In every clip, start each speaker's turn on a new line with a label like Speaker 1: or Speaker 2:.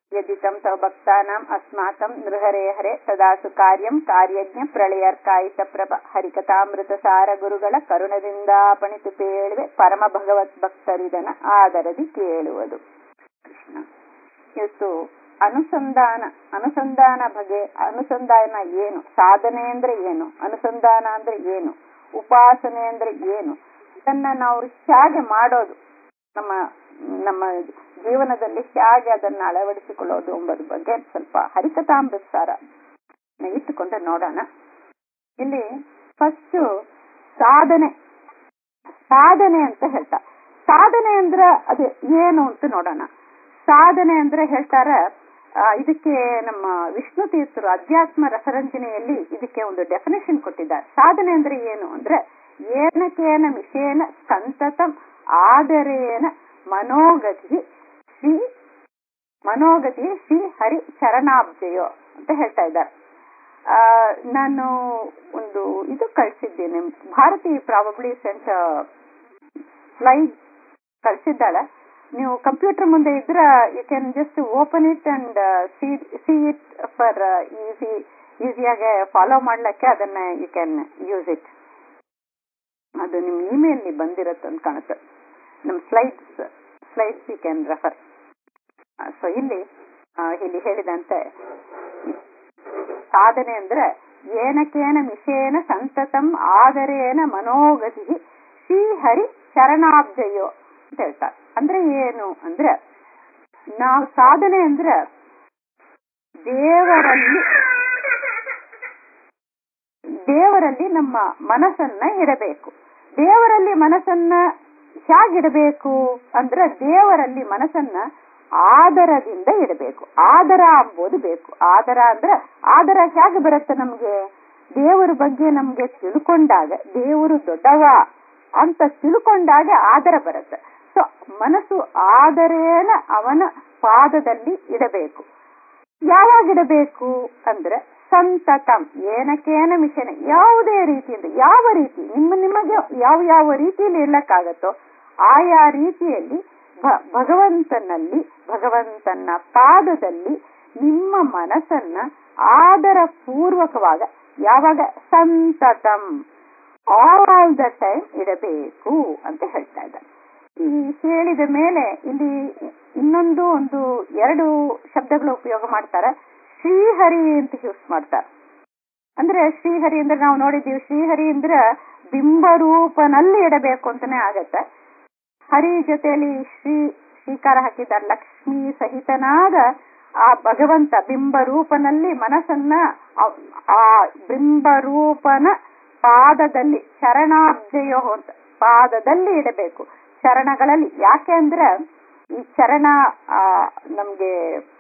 Speaker 1: ಯದಿತಂ ತವ ಭಕ್ತಾನಾಂ ಅಸ್ಮಾಕಂ ನೃಹರೇ ಹರೆ ಸದಾಸು ಕಾರ್ಯಂ ಕಾರ್ಯಜ್ಞ ಪ್ರಳಯರ್ಕಾಯಿತ ಪ್ರಭ ಹರಿಕಥಾಮೃತ ಸಾರ ಗುರುಗಳ ಕರುಣದಿಂದ ಪಣಿತು ಪೇಳುವೆ ಪರಮ ಭಗವತ್ ಭಕ್ತರಿದನ ಆದರದಿ ಕೇಳುವುದು ಕೃಷ್ಣ ಇವತ್ತು ಅನುಸಂಧಾನ ಅನುಸಂಧಾನ ಬಗೆ ಅನುಸಂಧಾನ ಏನು ಸಾಧನೆ ಅಂದ್ರೆ ಏನು ಅನುಸಂಧಾನ ಅಂದ್ರೆ ಏನು ಉಪಾಸನೆ ಅಂದ್ರೆ ಏನು ಇದನ್ನ ನಾವು ಹೇಗೆ ಮಾಡೋದು ನಮ್ಮ ನಮ್ಮ ಜೀವನದಲ್ಲಿ ಹೇಗೆ ಅದನ್ನ ಅಳವಡಿಸಿಕೊಳ್ಳೋದು ಎಂಬುದ್ರ ಬಗ್ಗೆ ಸ್ವಲ್ಪ ಹರಿಕಥಾಮೃತ ಸಾರ ಇಟ್ಟುಕೊಂಡು ನೋಡೋಣ ಇಲ್ಲಿ ಫಸ್ಟ್ ಸಾಧನೆ ಸಾಧನೆ ಅಂತ ಹೇಳ್ತಾ ಸಾಧನೆ ಅಂದ್ರೆ ಅದು ಏನು ಅಂತ ನೋಡೋಣ ಸಾಧನೆ ಅಂದ್ರೆ ಹೇಳ್ತಾರ ಇದಕ್ಕೆ ನಮ್ಮ ವಿಷ್ಣು ತೀರ್ಥರು ಅಧ್ಯಾತ್ಮ ರಸರಂಜನೆಯಲ್ಲಿ ಇದಕ್ಕೆ ಒಂದು ಡೆಫಿನೇಷನ್ ಕೊಟ್ಟಿದ್ದಾರೆ ಸಾಧನೆ ಅಂದ್ರೆ ಏನು ಅಂದ್ರೆ ಏನಕೇನ ಮಿಷೇನ ಸಂತತಂ ಆದರೇನ ಮನೋಗತಿ ಶ್ರೀ ಮನೋಗತಿ ಶ್ರೀ ಹರಿ ಚರಣಾಬ್ಜಯೋ ಅಂತ ಹೇಳ್ತಾ ಇದ್ದಾರೆ ಆ ನಾನು ಒಂದು ಇದು ಕಳಿಸಿದ್ದೇನೆ ಭಾರತಿ ಪ್ರಾಬಬ್ಲಿ ಸೆಂಟ್ ಸ್ಲೈಡ್ ಕಳಿಸಿದ್ದಾಳೆ ನೀವು ಕಂಪ್ಯೂಟರ್ ಮುಂದೆ ಇದ್ರ you can just open it and see see it for easy ಈಸಿಯಾಗಿ ಫಾಲೋ ಮಾಡ್ಲಿಕ್ಕೆ ಅದನ್ನ ಯು ಕ್ಯಾನ್ ಯೂಸ್ ಇಟ್ ಅದು ನಿಮ್ ಇಮೇಲ್ ಬಂದಿರುತ್ತೆ ಅಂತ ಕಾಣುತ್ತೆ ನಮ್ slides slides you can refer so ಇಲ್ಲಿ ಇಲ್ಲಿ ಹೇಳಿದಂತೆ ಸಾಧನೆ ಅಂದ್ರೆ ಏನಕೇನ ಮಿಷೇನ ಸಂತತಂ ಆದರೇನ ಮನೋಗತಿ ಶ್ರೀಹರಿ ಚರಣಾಬ್ಜಯೋ ಅಂತ ಹೇಳ್ತಾರೆ ಅಂದ್ರೆ ಏನು ಅಂದ್ರೆ ನಾವು ಸಾಧನೆ ಅಂದ್ರೆ ದೇವರಲ್ಲಿ ದೇವರಲ್ಲಿ ನಮ್ಮ ಮನಸ್ಸನ್ನ ಇಡಬೇಕು ದೇವರಲ್ಲಿ ಮನಸ್ಸನ್ನ ಹೇಗಿಡಬೇಕು ಅಂದ್ರೆ ದೇವರಲ್ಲಿ ಮನಸ್ಸನ್ನ ಆದರದಿಂದ ಇಡಬೇಕು ಆದರ ಅಂಬೋದು ಬೇಕು ಆದರ ಅಂದ್ರೆ ಆದರ ಹೇಗೆ ಬರುತ್ತೆ ನಮ್ಗೆ ದೇವರ ಬಗ್ಗೆ ನಮ್ಗೆ ತಿಳ್ಕೊಂಡಾಗ ದೇವರು ದೊಡ್ಡವ ಅಂತ ತಿಳ್ಕೊಂಡಾಗ ಆದರ ಬರುತ್ತೆ ಸೊ ಮನಸ್ಸು ಆದರೇನ ಅವನ ಪಾದದಲ್ಲಿ ಇಡಬೇಕು ಯಾವಾಗ ಇಡಬೇಕು ಅಂದ್ರೆ ಸಂತತಂ ಏನಕೇನ ಮಿಷನ ಯಾವುದೇ ರೀತಿಯಿಂದ ಯಾವ ರೀತಿ ನಿಮ್ಮ ನಿಮಗೆ ಯಾವ ಯಾವ ರೀತಿಯಲ್ಲಿ ಇರ್ಲಕ್ಕಾಗತ್ತೋ ಆಯಾ ರೀತಿಯಲ್ಲಿ ಭಗವಂತನಲ್ಲಿ ಭಗವಂತನ ಪಾದದಲ್ಲಿ ನಿಮ್ಮ ಮನಸ್ಸನ್ನ ಆದರ ಪೂರ್ವಕವಾಗ ಯಾವಾಗ ಸಂತತಂ ಆಲ್ ದ ಟೈಮ್ ಇಡಬೇಕು ಅಂತ ಹೇಳ್ತಾ ಇದ್ದಾರೆ ಈ ಹೇಳಿದ ಮೇಲೆ ಇಲ್ಲಿ ಇನ್ನೊಂದು ಒಂದು ಎರಡು ಶಬ್ದಗಳು ಉಪಯೋಗ ಮಾಡ್ತಾರೆ ಶ್ರೀಹರಿ ಅಂತ ಯೂಸ್ ಮಾಡ್ತಾರೆ ಅಂದ್ರೆ ಶ್ರೀಹರಿ ಅಂದ್ರೆ ನಾವು ನೋಡಿದ್ದೀವಿ ಶ್ರೀಹರಿ ಅಂದ್ರೆ ಬಿಂಬರೂಪನಲ್ಲಿ ಇಡಬೇಕು ಅಂತಾನೆ ಆಗತ್ತೆ ಹರಿ ಜೊತೆಯಲ್ಲಿ ಶ್ರೀ ಶ್ರೀಕಾರ ಹಾಕಿದ್ದಾರೆ ಲಕ್ಷ್ಮಿ ಸಹಿತನಾದ ಆ ಭಗವಂತ ಬಿಂಬರೂಪನಲ್ಲಿ ಮನಸ್ಸನ್ನ ಆ ಬಿಂಬರೂಪನ ಪಾದದಲ್ಲಿ ಚರಣಾಬ್ಜಯೋ ಅಂತ ಪಾದದಲ್ಲಿ ಇಡಬೇಕು ಚರಣಗಳಲ್ಲಿ ಯಾಕೆ ಅಂದ್ರೆ ಈ ಚರಣ ನಮ್ಗೆ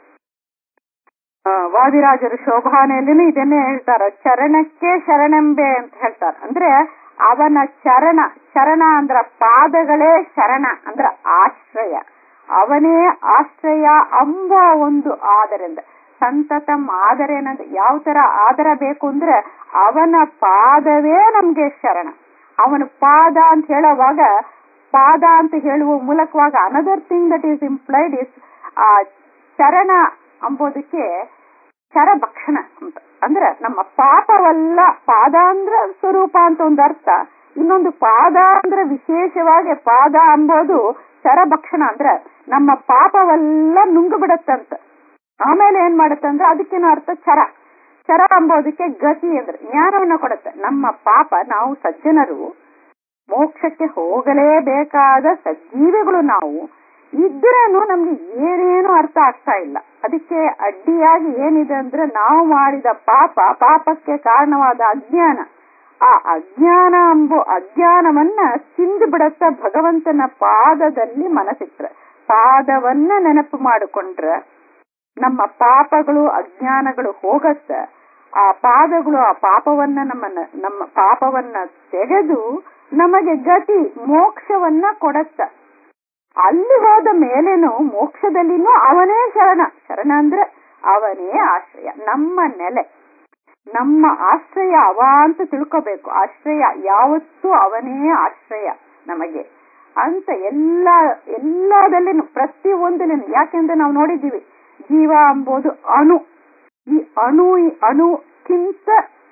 Speaker 1: ವಾದಿರಾಜರು ಶೋಭಾನೆಯಲ್ಲಿನೂ ಇದನ್ನೇ ಹೇಳ್ತಾರ ಚರಣಕ್ಕೆ ಶರಣೆಂಬೆ ಅಂತ ಹೇಳ್ತಾರ ಅಂದ್ರೆ ಅವನ ಚರಣ ಚರಣ ಅಂದ್ರ ಪಾದಗಳೇ ಶರಣ ಅಂದ್ರ ಆಶ್ರಯ ಅವನೇ ಆಶ್ರಯ ಅಂಬ ಒಂದು ಆದರಿಂದ ಸಂತತಂ ಆದರ ಏನಂದ್ರೆ ಯಾವ ತರ ಆದರ ಬೇಕು ಅಂದ್ರೆ ಅವನ ಪಾದವೇ ನಮ್ಗೆ ಶರಣ ಅವನ ಪಾದ ಅಂತ ಹೇಳುವಾಗ ಪಾದ ಅಂತ ಹೇಳುವ ಮೂಲಕವಾಗ another thing that is implied is ಆ ಚರಣ ಅಂಬೋದಕ್ಕೆ ಚರಭಕ್ಷಣ ಅಂತ ಅಂದ್ರೆ ನಮ್ಮ ಪಾಪವಲ್ಲ ಪಾದಾಂದ್ರ ಸ್ವರೂಪ ಅಂತ ಒಂದು ಅರ್ಥ ಇನ್ನೊಂದು ಪಾದ ಅಂದ್ರೆ ವಿಶೇಷವಾಗಿ ಪಾದ ಅಂಬೋದು ಚರಭಕ್ಷಣ ಅಂದ್ರೆ ನಮ್ಮ ಪಾಪವೆಲ್ಲ ನುಂಗು ಬಿಡತ್ತಂತ ಆಮೇಲೆ ಏನ್ ಮಾಡುತ್ತಂದ್ರೆ ಅದಕ್ಕೇನು ಅರ್ಥ ಚರ ಚರ ಅಂಬೋದಕ್ಕೆ ಗತಿ ಅಂದ್ರೆ ಜ್ಞಾನವನ್ನ ಕೊಡುತ್ತೆ ನಮ್ಮ ಪಾಪ ನಾವು ಸಜ್ಜನರು ಮೋಕ್ಷಕ್ಕೆ ಹೋಗಲೇಬೇಕಾದ ಸಜ್ಜೀವಿಗಳು ನಾವು ಇದ್ರೇನು ನಮ್ಗೆ ಏನೇನು ಅರ್ಥ ಆಗ್ತಾ ಇಲ್ಲ ಅದಕ್ಕೆ ಅಡ್ಡಿಯಾಗಿ ಏನಿದೆ ಅಂದ್ರೆ ನಾವು ಮಾಡಿದ ಪಾಪ ಪಾಪಕ್ಕೆ ಕಾರಣವಾದ ಅಜ್ಞಾನ ಆ ಅಜ್ಞಾನ ಅಂಬೋ ಅಜ್ಞಾನವನ್ನ ಚಿಂದು ಬಿಡತ್ತ ಭಗವಂತನ ಪಾದದಲ್ಲಿ ಮನಸ್ಸಿಟ್ರೆ ಪಾದವನ್ನ ನೆನಪು ಮಾಡಿಕೊಂಡ್ರೆ ನಮ್ಮ ಪಾಪಗಳು ಅಜ್ಞಾನಗಳು ಹೋಗತ್ತ ಆ ಪಾದಗಳು ಆ ಪಾಪವನ್ನ ನಮ್ಮ ನಮ್ಮ ಪಾಪವನ್ನ ತೆಗೆದು ನಮಗೆ ಗತಿ ಮೋಕ್ಷವನ್ನ ಕೊಡತ್ತ ಅಲ್ಲಿ ಹೋದ ಮೇಲೇನು ಮೋಕ್ಷದಲ್ಲಿನೂ ಅವನೇ ಶರಣ ಶರಣ ಅಂದ್ರೆ ಅವನೇ ಆಶ್ರಯ ನಮ್ಮ ನೆಲೆ ನಮ್ಮ ಆಶ್ರಯ ಅವ ಅಂತ ತಿಳ್ಕೋಬೇಕು ಆಶ್ರಯ ಯಾವತ್ತೂ ಅವನೇ ಆಶ್ರಯ ನಮಗೆ ಅಂತ ಎಲ್ಲ ಎಲ್ಲದಲ್ಲಿನೂ ಪ್ರತಿ ಒಂದಲ್ಲಿನೂ ಯಾಕೆಂದ್ರೆ ನಾವು ನೋಡಿದ್ದೀವಿ ಜೀವ ಎಂಬುದು ಅಣು ಈ ಅಣು ಈ ಅಣುಕ್ಕಿಂತ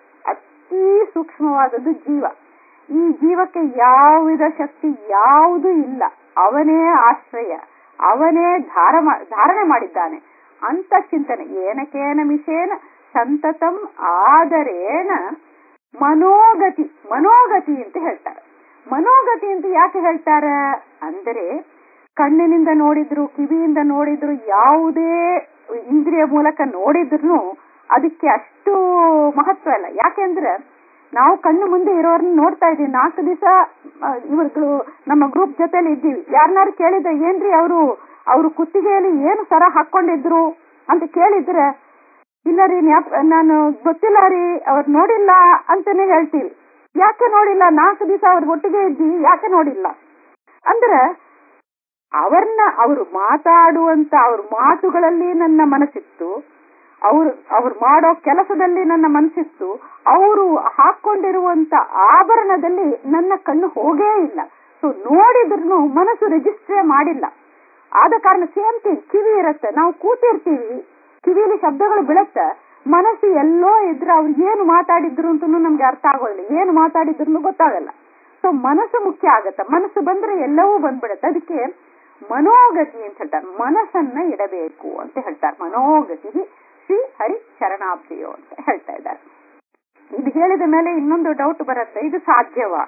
Speaker 1: ಅತಿ ಸೂಕ್ಷ್ಮವಾದದ್ದು ಜೀವ ಈ ಜೀವಕ್ಕೆ ಯಾವುದ ಶಕ್ತಿ ಯಾವುದೂ ಇಲ್ಲ ಅವನೇ ಆಶ್ರಯ ಅವನೇ ಧಾರ ಧಾರಣೆ ಮಾಡಿದ್ದಾನೆ ಅಂತ ಚಿಂತನೆ ಏನಕೇನ ಮಿಷೇನ ಸಂತತಂ ಆದರೇಣ ಮನೋಗತಿ ಮನೋಗತಿ ಅಂತ ಹೇಳ್ತಾರೆ ಮನೋಗತಿ ಅಂತ ಯಾಕೆ ಹೇಳ್ತಾರೆ ಅಂದರೆ ಕಣ್ಣಿನಿಂದ ನೋಡಿದ್ರು ಕಿವಿಯಿಂದ ನೋಡಿದ್ರು ಯಾವುದೇ ಇಂದ್ರಿಯ ಮೂಲಕ ನೋಡಿದ್ರು ಅದಕ್ಕೆ ಅಷ್ಟು ಮಹತ್ವ ಇಲ್ಲ ಯಾಕೆಂದ್ರೆ ನಾವು ಕಣ್ಣು ಮುಂದೆ ಇರೋರನ್ನ ನೋಡ್ತಾ ಇದೀವಿ ನಾಲ್ಕು ದಿವಸ ಇವ್ರುಗಳು ನಮ್ಮ ಗ್ರೂಪ್ ಜೊತೆಲಿ ಇದ್ದೀವಿ ಯಾರನ್ನಾರು ಕೇಳಿದ್ರೆ ಏನ್ರಿ ಅವರು ಅವರು ಕುತ್ತಿಗೆಯಲ್ಲಿ ಏನು ಸರ ಹಾಕೊಂಡಿದ್ರು ಅಂತ ಕೇಳಿದ್ರೆ ಇಲ್ಲ ರೀ ನಾನು ಗೊತ್ತಿಲ್ಲ ರೀ ಅವ್ರು ನೋಡಿಲ್ಲ ಅಂತಾನೆ ಹೇಳ್ತೀವಿ ಯಾಕೆ ನೋಡಿಲ್ಲ ನಾಲ್ಕು ದಿವಸ ಅವ್ರ ಒಟ್ಟಿಗೆ ಇದ್ದಿ ಯಾಕೆ ನೋಡಿಲ್ಲ ಅಂದ್ರೆ ಅವ್ರನ್ನ ಅವರು ಮಾತಾಡುವಂತ ಅವ್ರ ಮಾತುಗಳಲ್ಲಿ ನನ್ನ ಮನಸ್ಸಿತ್ತು ಅವರು ಅವ್ರು ಮಾಡೋ ಕೆಲಸದಲ್ಲಿ ನನ್ನ ಮನಸ್ಸಿತ್ತು ಅವರು ಹಾಕೊಂಡಿರುವಂತ ಆಭರಣದಲ್ಲಿ ನನ್ನ ಕಣ್ಣು ಹೋಗೇ ಇಲ್ಲ ಸೊ ನೋಡಿದ್ರು ಮನಸ್ಸು ರಿಜಿಸ್ಟ್ರೇ ಮಾಡಿಲ್ಲ ಆದ ಕಾರಣ ಸೇಮ್ ಥಿಂಗ್ ಕಿವಿ ಇರುತ್ತೆ ನಾವು ಕೂತಿರ್ತೀವಿ ಕಿವಿಲಿ ಶಬ್ದಗಳು ಬೀಳುತ್ತೆ ಮನಸ್ಸು ಎಲ್ಲೋ ಇದ್ರೆ ಅವ್ರು ಏನು ಮಾತಾಡಿದ್ರು ಅಂತ ನಮ್ಗೆ ಅರ್ಥ ಆಗೋದಿಲ್ಲ ಏನು ಮಾತಾಡಿದ್ರು ಗೊತ್ತಾಗಲ್ಲ ಸೊ ಮನಸ್ಸು ಮುಖ್ಯ ಆಗತ್ತೆ ಮನಸ್ಸು ಬಂದ್ರೆ ಎಲ್ಲವೂ ಬಂದ್ಬಿಡುತ್ತೆ ಅದಕ್ಕೆ ಮನೋಗತಿ ಅಂತ ಹೇಳ್ತಾರೆ ಮನಸ್ಸನ್ನ ಇಡಬೇಕು ಅಂತ ಹೇಳ್ತಾರೆ ಮನೋಗತಿ ಶ್ರೀ ಹರಿ ಶರಣಾಬ್ದಿಯೋ ಅಂತ ಹೇಳ್ತಾ ಇದ್ದಾರೆ ಇದು ಹೇಳಿದ ಮೇಲೆ ಇನ್ನೊಂದು ಡೌಟ್ ಬರುತ್ತೆ ಇದು ಸಾಧ್ಯವಾ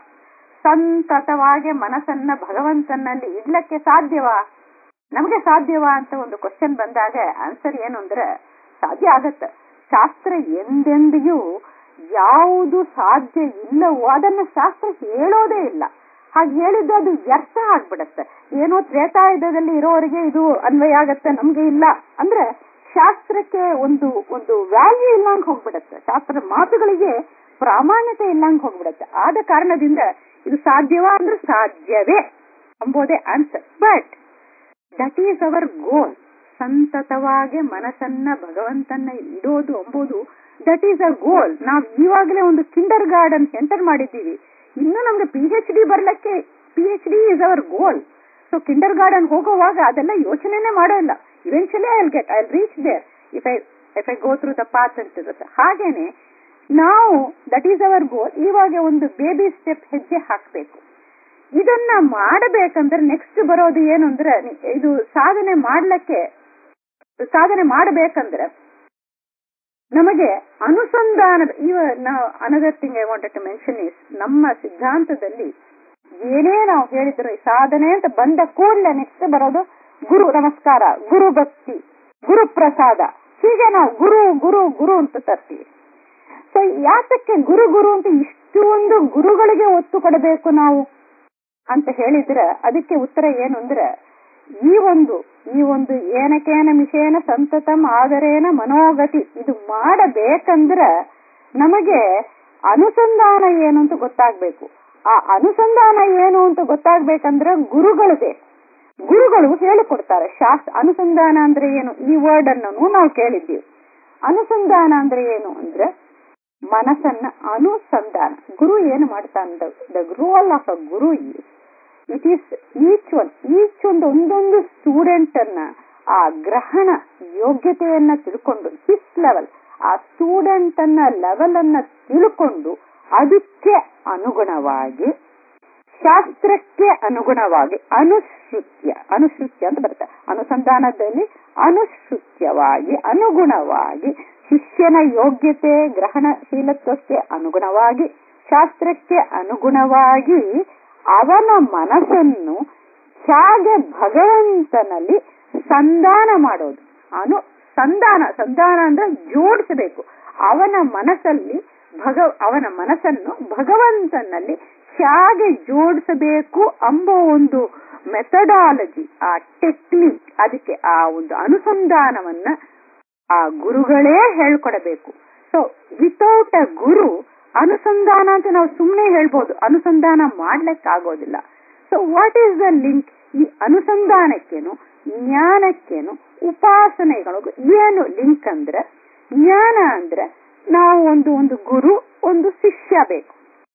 Speaker 1: ಸಂತತವಾಗಿ ಮನಸ್ಸನ್ನ ಭಗವಂತನಲ್ಲಿ ಇಡ್ಲಕ್ಕೆ ಸಾಧ್ಯವಾ ನಮಗೆ ಸಾಧ್ಯವಾ ಅಂತ ಒಂದು ಕ್ವಶನ್ ಬಂದಾಗ ಆನ್ಸರ್ ಏನು ಅಂದ್ರೆ ಸಾಧ್ಯ ಆಗತ್ತೆ ಶಾಸ್ತ್ರ ಎಂದೆಂದಿಗೂ ಯಾವುದು ಸಾಧ್ಯ ಇಲ್ಲವೋ ಅದನ್ನ ಶಾಸ್ತ್ರ ಹೇಳೋದೇ ಇಲ್ಲ ಹಾಗೆ ಹೇಳಿದ್ದು ಅದು ವ್ಯರ್ಥ ಆಗ್ಬಿಡತ್ತೆ ಏನೋ ತ್ರೇತಾಯುಧದಲ್ಲಿ ಇರೋವರೆಗೆ ಇದು ಅನ್ವಯ ಆಗತ್ತೆ ನಮ್ಗೆ ಇಲ್ಲ ಅಂದ್ರೆ ಶಾಸ್ತ್ರಕ್ಕೆ ಒಂದು ಒಂದು ವ್ಯಾಲ್ಯೂ ಇಲ್ಲಂಗ್ ಹೋಗ್ಬಿಡತ್ತೆ ಶಾಸ್ತ್ರದ ಮಾತುಗಳಿಗೆ ಪ್ರಾಮಾಣ್ಯತೆ ಇಲ್ಲಂಗ್ ಹೋಗ್ಬಿಡತ್ತೆ ಆದ ಕಾರಣದಿಂದ ಇದು ಸಾಧ್ಯವಾ ಅಂದ್ರೆ ಸಾಧ್ಯವೇ ಎಂಬುದೇ answer but that is our goal ಸಂತತವಾಗಿ ಮನಸ್ಸನ್ನ ಭಗವಂತನ ಇಡೋದು ಎಂಬುದು ದಟ್ ಈಸ್ ಅ ಗೋಲ್ ನಾವು ಈವಾಗಲೇ ಒಂದು ಕಿಂಡರ್ ಗಾರ್ಡನ್ ಎಂಟರ್ ಮಾಡಿದ್ದೀವಿ ಇನ್ನು ನಮ್ಗೆ ಪಿ ಎಚ್ ಡಿ ಬರ್ಲಕ್ಕೆ P H D is our goal so kindergarten ಹೋಗುವಾಗ ಅದೆಲ್ಲ ಯೋಚನೆನೇ ಮಾಡೋಲ್ಲ eventually I get I reach there if I if I go through the path ಅಂತಿರುತ್ತೆ ಹಾಗೇನೆ ನಾವು ದಟ್ ಈಸ್ ಅವರ್ ಗೋಲ್ ಇವಾಗ ಒಂದು ಬೇಬಿ ಸ್ಟೆಪ್ ಹೆಜ್ಜೆ ಹಾಕ್ಬೇಕು ಇದನ್ನ ಮಾಡಬೇಕಂದ್ರೆ ನೆಕ್ಸ್ಟ್ ಬರೋದು ಏನು ಅಂದ್ರೆ ಇದು ಸಾಧನೆ ಮಾಡ್ಲಿಕ್ಕೆ ಸಾಧನೆ ಮಾಡಬೇಕಂದ್ರೆ ನಮಗೆ ಅನುಸಂಧಾನದ ಇವ ನಾವು another thing I wanted to mention is ನಮ್ಮ ಸಿದ್ಧಾಂತದಲ್ಲಿ ಏನೇ ನಾವು ಹೇಳಿದ್ರು ಸಾಧನೆ ಅಂತ ಬಂದ ಕೂಡಲೇ ನೆಕ್ಸ್ಟ್ ಬರೋದು ಗುರು ನಮಸ್ಕಾರ ಗುರು ಭಕ್ತಿ ಗುರು ಪ್ರಸಾದ ಹೀಗೆ ನಾವು ಗುರು ಗುರು ಗುರು ಅಂತ ತರ್ತೀವಿ ಸೊ ಯಾತಕ್ಕೆ ಗುರು ಗುರು ಅಂತ ಇಷ್ಟು ಒಂದು ಗುರುಗಳಿಗೆ ಒತ್ತು ಕೊಡಬೇಕು ನಾವು ಅಂತ ಹೇಳಿದ್ರೆ ಅದಕ್ಕೆ ಉತ್ತರ ಏನು ಅಂದ್ರೆ ಈ ಒಂದು ಈ ಒಂದು ಏನಕೇನ ಮಿಷೇನ ಸಂತತಂ ಆದರೇನ ಮನೋಗತಿ ಇದು ಮಾಡಬೇಕಂದ್ರ ನಮಗೆ ಅನುಸಂಧಾನ ಏನು ಅಂತ ಗೊತ್ತಾಗ್ಬೇಕು ಆ ಅನುಸಂಧಾನ ಏನು ಅಂತ ಗೊತ್ತಾಗ್ಬೇಕಂದ್ರೆ ಗುರುಗಳು ಬೇಕು ಗುರುಗಳು ಹೇಳಿಕೊಡ್ತಾರೆ ಶಾಸ್ತ್ರ ಅನುಸಂಧಾನ ಅಂದ್ರೆ ಏನು ಈ ವರ್ಡ್ ಅನ್ನು ನಾವು ಕೇಳಿದ್ದೀವಿ ಅನುಸಂಧಾನ ಅಂದ್ರೆ ಏನು ಅಂದ್ರೆ ಮನಸ್ಸನ್ನ ಅನುಸಂಧಾನ ಗುರು ಏನು ಮಾಡ್ತಾನೆ the role of a guru is it is each one each ಒಂದು ಒಂದೊಂದು ಸ್ಟೂಡೆಂಟ್ ಅನ್ನ ಆ ಗ್ರಹಣ ಯೋಗ್ಯತೆಯನ್ನ ತಿಳ್ಕೊಂಡು ಹಿಸ್ ಲೆವೆಲ್ ಆ ಸ್ಟೂಡೆಂಟ್ ಅನ್ನ ಲೆವೆಲ್ ಅನ್ನ ತಿಳ್ಕೊಂಡು ಅದಕ್ಕೆ ಅನುಗುಣವಾಗಿ ಶಾಸ್ತ್ರಕ್ಕೆ ಅನುಗುಣವಾಗಿ ಅನುಶ್ರುತ್ಯ ಅನುಶ್ರುತ್ಯ ಅಂತ ಬರುತ್ತೆ ಅನುಸಂಧಾನದಲ್ಲಿ ಅನುಶ್ರುತ್ಯವಾಗಿ ಅನುಗುಣವಾಗಿ ಶಿಷ್ಯನ ಯೋಗ್ಯತೆ ಗ್ರಹಣಶೀಲತ್ವಕ್ಕೆ ಅನುಗುಣವಾಗಿ ಶಾಸ್ತ್ರಕ್ಕೆ ಅನುಗುಣವಾಗಿ ಅವನ ಮನಸ್ಸನ್ನು ಹೇಗೆ ಭಗವಂತನಲ್ಲಿ ಸಂಧಾನ ಮಾಡೋದು ಅನು ಸಂಧಾನ ಸಂಧಾನ ಅಂದ್ರೆ ಜೋಡಿಸಬೇಕು ಅವನ ಮನಸ್ಸಲ್ಲಿ ಭಗ ಅವನ ಮನಸ್ಸನ್ನು ಭಗವಂತನಲ್ಲಿ ಹೇಗೆ ಜೋಡಿಸಬೇಕು ಎಂಬ ಒಂದು ಮೆಥಡಾಲಜಿ ಆ ಟೆಕ್ನಿಕ್ ಅದಕ್ಕೆ ಆ ಒಂದು ಅನುಸಂಧಾನವನ್ನ ಆ ಗುರುಗಳೇ ಹೇಳ್ಕೊಡಬೇಕು ಸೊ ವಿತೌಟ್ ಅ ಗುರು ಅನುಸಂಧಾನ ಅಂತ ನಾವು ಸುಮ್ಮನೆ ಹೇಳ್ಬೋದು ಅನುಸಂಧಾನ ಮಾಡ್ಲಿಕ್ಕಾಗೋದಿಲ್ಲ so what is the link ಈ ಅನುಸಂಧಾನಕ್ಕೇನು ಜ್ಞಾನಕ್ಕೇನು ಉಪಾಸನೆಗಳಿಗೂ ಏನು ಲಿಂಕ್ ಅಂದ್ರೆ ಜ್ಞಾನ ಅಂದ್ರೆ ನಾವು ಒಂದು ಒಂದು ಗುರು ಒಂದು ಶಿಷ್ಯ ಬೇಕು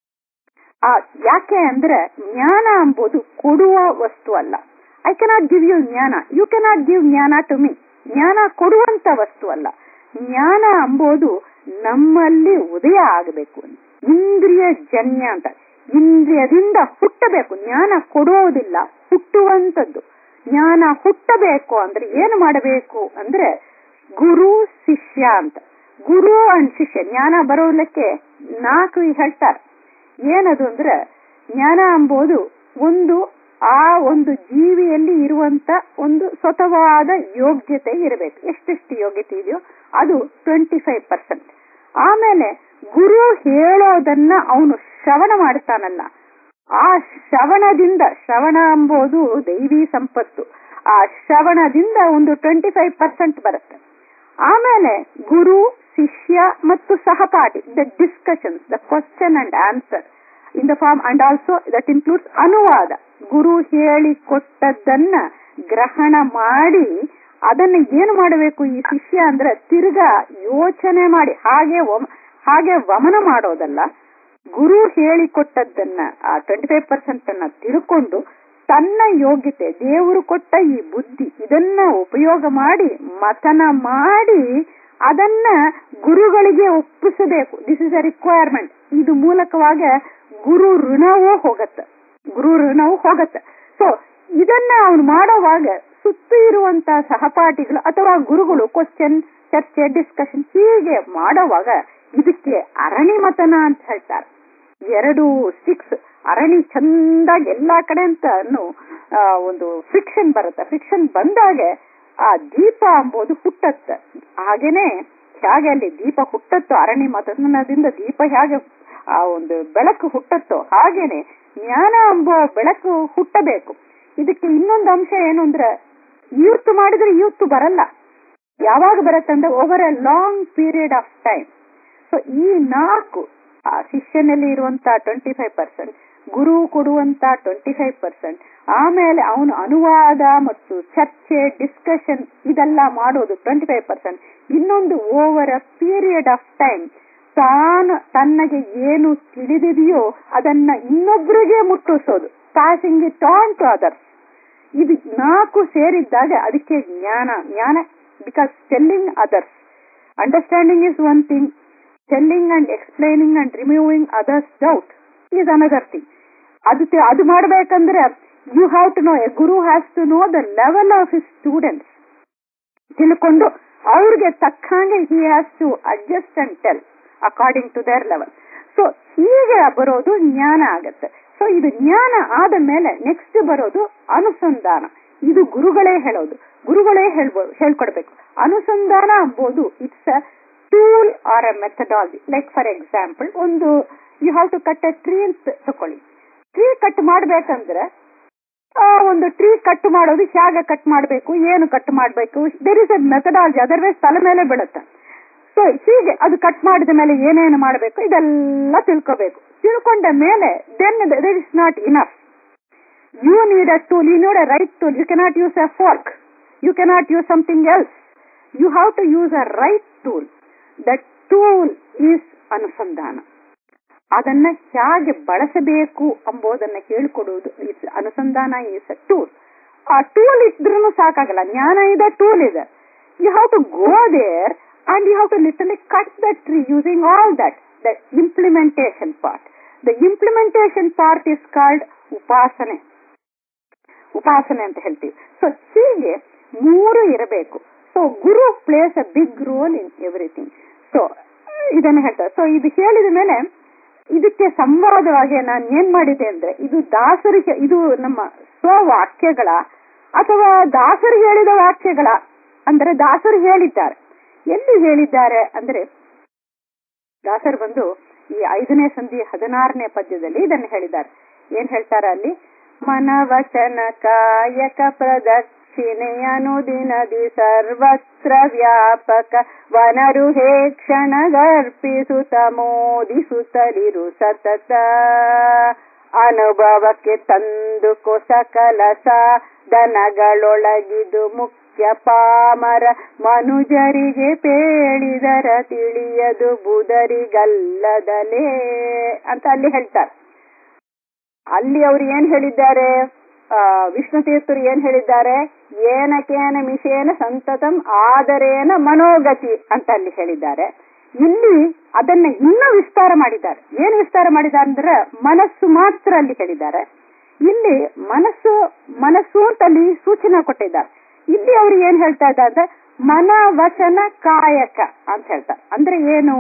Speaker 1: ಆ ಯಾಕೆ ಅಂದ್ರೆ ಜ್ಞಾನ ಎಂಬುದು ಕೊಡುವ ವಸ್ತು ಅಲ್ಲ I cannot give you jnana you cannot give jnana to me ಜ್ಞಾನ ಕೊಡುವಂತ ವಸ್ತು ಅಲ್ಲ ಜ್ಞಾನ ಅಂಬೋದು ನಮ್ಮಲ್ಲಿ ಉದಯ ಆಗಬೇಕು ಇಂದ್ರಿಯ ಜನ್ಯ ಅಂತ ಇಂದ್ರಿಯದಿಂದ ಹುಟ್ಟಬೇಕು ಜ್ಞಾನ ಕೊಡುವುದಿಲ್ಲ ಹುಟ್ಟುವಂಥದ್ದು ಜ್ಞಾನ ಹುಟ್ಟಬೇಕು ಅಂದ್ರೆ ಏನು ಮಾಡಬೇಕು ಅಂದ್ರೆ ಗುರು ಶಿಷ್ಯ ಅಂತ ಗುರು ಅಂಡ್ ಶಿಷ್ಯ ಜ್ಞಾನ ಬರೋದಕ್ಕೆ ನಾಲ್ಕು ಹೇಳ್ತಾರೆ ಏನದು ಅಂದ್ರೆ ಜ್ಞಾನ ಎಂಬುದು ಒಂದು ಆ ಒಂದು ಜೀವಿಯಲ್ಲಿ ಇರುವಂತ ಒಂದು ಸ್ವತವಾದ ಯೋಗ್ಯತೆ ಇರಬೇಕು ಎಷ್ಟೆಷ್ಟು ಯೋಗ್ಯತೆ ಇದೆಯೋ ಅದು ಟ್ವೆಂಟಿ ಫೈವ್ ಪರ್ಸೆಂಟ್ ಆಮೇಲೆ ಗುರು ಹೇಳೋದನ್ನ ಅವನು ಶ್ರವಣ ಮಾಡ್ತಾನಲ್ಲ ಆ ಶ್ರವಣದಿಂದ ಶ್ರವಣ ಎಂಬುದು ದೈವಿ ಸಂಪತ್ತು ಆ ಶ್ರವಣದಿಂದ ಒಂದು ಟ್ವೆಂಟಿ ಫೈವ್ ಪರ್ಸೆಂಟ್ ಬರುತ್ತೆ ಆಮೇಲೆ ಗುರು ಶಿಷ್ಯ ಮತ್ತು ಸಹಪಾಠಿ the discussions the question and answer in the form and also that includes ಅನುವಾದ ಗುರು ಹೇಳಿ ಕೊಟ್ಟದ್ದನ್ನ ಗ್ರಹಣ ಮಾಡಿ ಅದನ್ನ ಏನು ಮಾಡಬೇಕು ಈ ಶಿಷ್ಯ ಅಂದ್ರೆ ತಿರ್ಗಾ ಯೋಚನೆ ಮಾಡಿ ಹಾಗೆ ಹಾಗೆ ವಮನ ಮಾಡೋದಲ್ಲ ಗುರು ಹೇಳಿಕೊಟ್ಟದ್ದನ್ನ ಆ ಟ್ವೆಂಟಿ ಫೈವ್ ಪರ್ಸೆಂಟ್ ಅನ್ನ ತಿಳ್ಕೊಂಡು ತನ್ನ ಯೋಗ್ಯತೆ ದೇವರು ಕೊಟ್ಟ ಈ ಬುದ್ಧಿ ಇದನ್ನ ಉಪಯೋಗ ಮಾಡಿ ಮತನ ಮಾಡಿ ಅದನ್ನ ಗುರುಗಳಿಗೆ ಒಪ್ಪಿಸಬೇಕು ದಿಸ್ ಇಸ್ ಅ ರಿಕ್ವೈರ್ಮೆಂಟ್ ಇದು ಮೂಲಕವಾಗ ಗುರು ಋಣವೂ ಹೋಗತ್ತೆ ಗುರು ಋಣವೂ ಹೋಗತ್ತೆ ಸೊ ಇದನ್ನ ಅವನು ಮಾಡೋವಾಗ ಸುತ್ತು ಇರುವಂತ ಸಹಪಾಠಿಗಳು ಅಥವಾ ಗುರುಗಳು ಕ್ವಶನ್ ಚರ್ಚೆ ಡಿಸ್ಕಷನ್ ಹೀಗೆ ಮಾಡೋವಾಗ ಇದಕ್ಕೆ ಅರಣಿ ಮತನ ಅಂತ ಹೇಳ್ತಾರೆ ಎರಡು ಸ್ಟಿಕ್ಸ್ ಅರಣಿ ಚಂದಾಗಿ ಎಲ್ಲಾ ಕಡೆ ಅಂತ ಒಂದು ಫಿಕ್ಷನ್ ಬರುತ್ತೆ ಫಿಕ್ಷನ್ ಬಂದಾಗೆ ಆ ದೀಪ ಎಂಬುದು ಹುಟ್ಟತ್ತ ಹಾಗೇನೆ ಹೇಗೆ ಅಲ್ಲಿ ದೀಪ ಹುಟ್ಟತ್ತೋ ಅರಣಿ ಮತನದಿಂದ ದೀಪ ಹೇಗೆ ಆ ಒಂದು ಬೆಳಕು ಹುಟ್ಟತ್ತೋ ಹಾಗೇನೆ ಜ್ಞಾನ ಎಂಬ ಬೆಳಕು ಹುಟ್ಟಬೇಕು ಇದಕ್ಕೆ ಇನ್ನೊಂದು ಅಂಶ ಏನು ಅಂದ್ರೆ ಯೂತ್ ಮಾಡಿದ್ರೆ ಯೂತ್ ಬರಲ್ಲ ಯಾವಾಗ ಬರುತ್ತಂದ್ರೆ over a long period of time so ಈ ನಾಲ್ಕು ಆ ಶಿಷ್ಯನಲ್ಲಿ ಇರುವಂತ ಟ್ವೆಂಟಿ ಫೈವ್ ಪರ್ಸೆಂಟ್ ಗುರು ಕೊಡುವಂತ ಟ್ವೆಂಟಿ ಫೈವ್ ಪರ್ಸೆಂಟ್ ಆಮೇಲೆ ಅವನು ಅನುವಾದ ಮತ್ತು ಚರ್ಚೆ ಡಿಸ್ಕಷನ್ ಇದೆಲ್ಲ ಮಾಡೋದು ಟ್ವೆಂಟಿ ಫೈವ್ ಪರ್ಸೆಂಟ್ ಇನ್ನೊಂದು over a period of time ತಾನು ತನ್ನಗೆ ಏನು ತಿಳಿದಿದೆಯೋ ಅದನ್ನ ಇನ್ನೊಬ್ಬರಿಗೆ ಮುಟ್ಟಿಸೋದು passing it on to others ಇದು ನಾಲ್ಕು ಸೇರಿದ್ದಾಗ ಅದಕ್ಕೆ ಜ್ಞಾನ ಜ್ಞಾನ because telling others understanding is one thing telling and explaining and removing others doubt is another thing ಅದು ಅದು ಮಾಡ್ಬೇಕಂದ್ರೆ you have to know a guru has to know the level of his students ತಿಳ್ಕೊಂಡು ಅವ್ರಿಗೆ ತಕ್ಕಂಗೆ he has to adjust and tell according to their level so ಹೀಗೆ ಬರೋದು ಜ್ಞಾನ ಆಗತ್ತೆ ಸೊ ಇದು ಜ್ಞಾನ ಆದ ಮೇಲೆ ನೆಕ್ಸ್ಟ್ ಬರೋದು ಅನುಸಂಧಾನ ಇದು ಗುರುಗಳೇ ಹೇಳೋದು ಗುರುಗಳೇ ಹೇಳ್ಬೋದು ಹೇಳ್ಕೊಡ್ಬೇಕು ಅನುಸಂಧಾನ ಅಂಬೋದು it's a tool or a methodology like for example ಒಂದು you have to cut a tree ಅಂತ ತಕೊಳ್ಳಿ ಟ್ರೀ ಕಟ್ ಮಾಡ್ಬೇಕಂದ್ರೆ ಒಂದು ಟ್ರೀ ಕಟ್ ಮಾಡೋದು ಹೇಗೆ ಕಟ್ ಮಾಡಬೇಕು ಏನು ಕಟ್ ಮಾಡಬೇಕು there is a methodology otherwise ತಲೆ ಮೇಲೆ ಬೀಳುತ್ತೆ ಸೊ ಹೀಗೆ ಅದು ಕಟ್ ಮಾಡಿದ ಮೇಲೆ ಏನೇನು ಮಾಡಬೇಕು ಇದೆಲ್ಲ ತಿಳ್ಕೋಬೇಕು ತಿಳ್ಕೊಂಡ ಮೇಲೆ then there is not enough you need a tool you need a right tool you cannot use a fork you cannot use something else you have to use a right tool that tool is ಅನುಸಂಧಾನ ಅದನ್ನ ಹೇಗೆ ಬಳಸಬೇಕು ಎಂಬುದನ್ನ ಹೇಳ್ಕೊಡುವುದು it's ಅನುಸಂಧಾನ is a tool ಆ tool ಇದ್ರೂ ಸಾಕಾಗಲ್ಲ ಜ್ಞಾನ ಇದೆ ಟೂಲ್ ಇದೆ you have to go there and you have to literally cut the tree using all that the implementation part the implementation part is called ಉಪಾಸನೆ ಉಪಾಸನೆ ಅಂತ ಹೇಳ್ತೀವಿ ಸೊ ಹೀಗೆ ಮೂರು ಇರಬೇಕು so guru plays a big role in everything so ಇದನ್ನ ಹೇಳ್ತಾರೆ so ಇದು ಹೇಳಿದ ಮೇಲೆ ಇದಕ್ಕೆ ಸಂವಾದವಾಗಿ ನಾನು ಏನ್ ಮಾಡಿದೆ ಅಂದ್ರೆ ಇದು ದಾಸರಿಗೆ ಇದು ನಮ್ಮ ಸ್ವವಾಕ್ಯಗಳ ಅಥವಾ ದಾಸರು ಹೇಳಿದ ವಾಕ್ಯಗಳ ಅಂದ್ರೆ ದಾಸರು ಹೇಳಿದ್ದಾರೆ ಎಲ್ಲಿ ಹೇಳಿದ್ದಾರೆ ಅಂದ್ರೆ ದಾಸರು ಬಂದು ಈ ಐದನೇ ಸಂಧಿ ಹದಿನಾರನೇ ಪದ್ಯದಲ್ಲಿ ಇದನ್ನು ಹೇಳಿದ್ದಾರೆ ಏನ್ ಹೇಳ್ತಾರೆ ಅಲ್ಲಿ ಮನವಚನ ಕಾಯಕ ಪ್ರದಕ್ಷಿಣೆ ಅನುದಿನದಿ ಸರ್ವತ್ರ ವ್ಯಾಪಕ ವನರುಹೇ ಕ್ಷಣಗರ್ಪಿಸುತ್ತ ಮೋದಿಸುತ್ತಲಿರು ಸತತ ಅನುಭವಕ್ಕೆ ತಂದು ಸಕಲ ಸಾಧನಗಳೊಳಗಿದು ಮುಖ್ಯ ಪಾಮರ ಮನುಜರಿಗೆ ಪೇಳಿದರ ತಿಳಿಯದು ಬುಧರಿಗಲ್ಲದಲೇ ಅಂತ ಅಲ್ಲಿ ಹೇಳ್ತಾರೆ ಅಲ್ಲಿ ಅವ್ರು ಏನ್ ಹೇಳಿದ್ದಾರೆ ಆ, ವಿಷ್ಣು ತೀರ್ಥರು ಏನ್ ಹೇಳಿದ್ದಾರೆ ಏನಕೇನ ಮಿಷೇನ ಸಂತತಂ ಆದರೇನ ಮನೋಗತಿ ಅಂತ ಅಲ್ಲಿ ಹೇಳಿದ್ದಾರೆ ಇಲ್ಲಿ ಅದನ್ನ ಇನ್ನೂ ವಿಸ್ತಾರ ಮಾಡಿದ್ದಾರೆ ಏನು ವಿಸ್ತಾರ ಮಾಡಿದ್ದಾರೆ ಅಂದ್ರೆ ಮನಸ್ಸು ಮಾತ್ರ ಅಲ್ಲಿ ಹೇಳಿದ್ದಾರೆ ಇಲ್ಲಿ ಮನಸ್ಸು ಮನಸ್ಸು ಅಂತ ಅಲ್ಲಿ ಸೂಚನೆ ಕೊಟ್ಟಿದ್ದಾರೆ ಇಲ್ಲಿ ಅವ್ರು ಏನ್ ಹೇಳ್ತಾ ಇದ್ದಾರೆ ಅಂದ್ರೆ ಮನ ವಚನ ಕಾಯಕ ಅಂತ ಹೇಳ್ತಾರೆ ಅಂದ್ರೆ ಏನು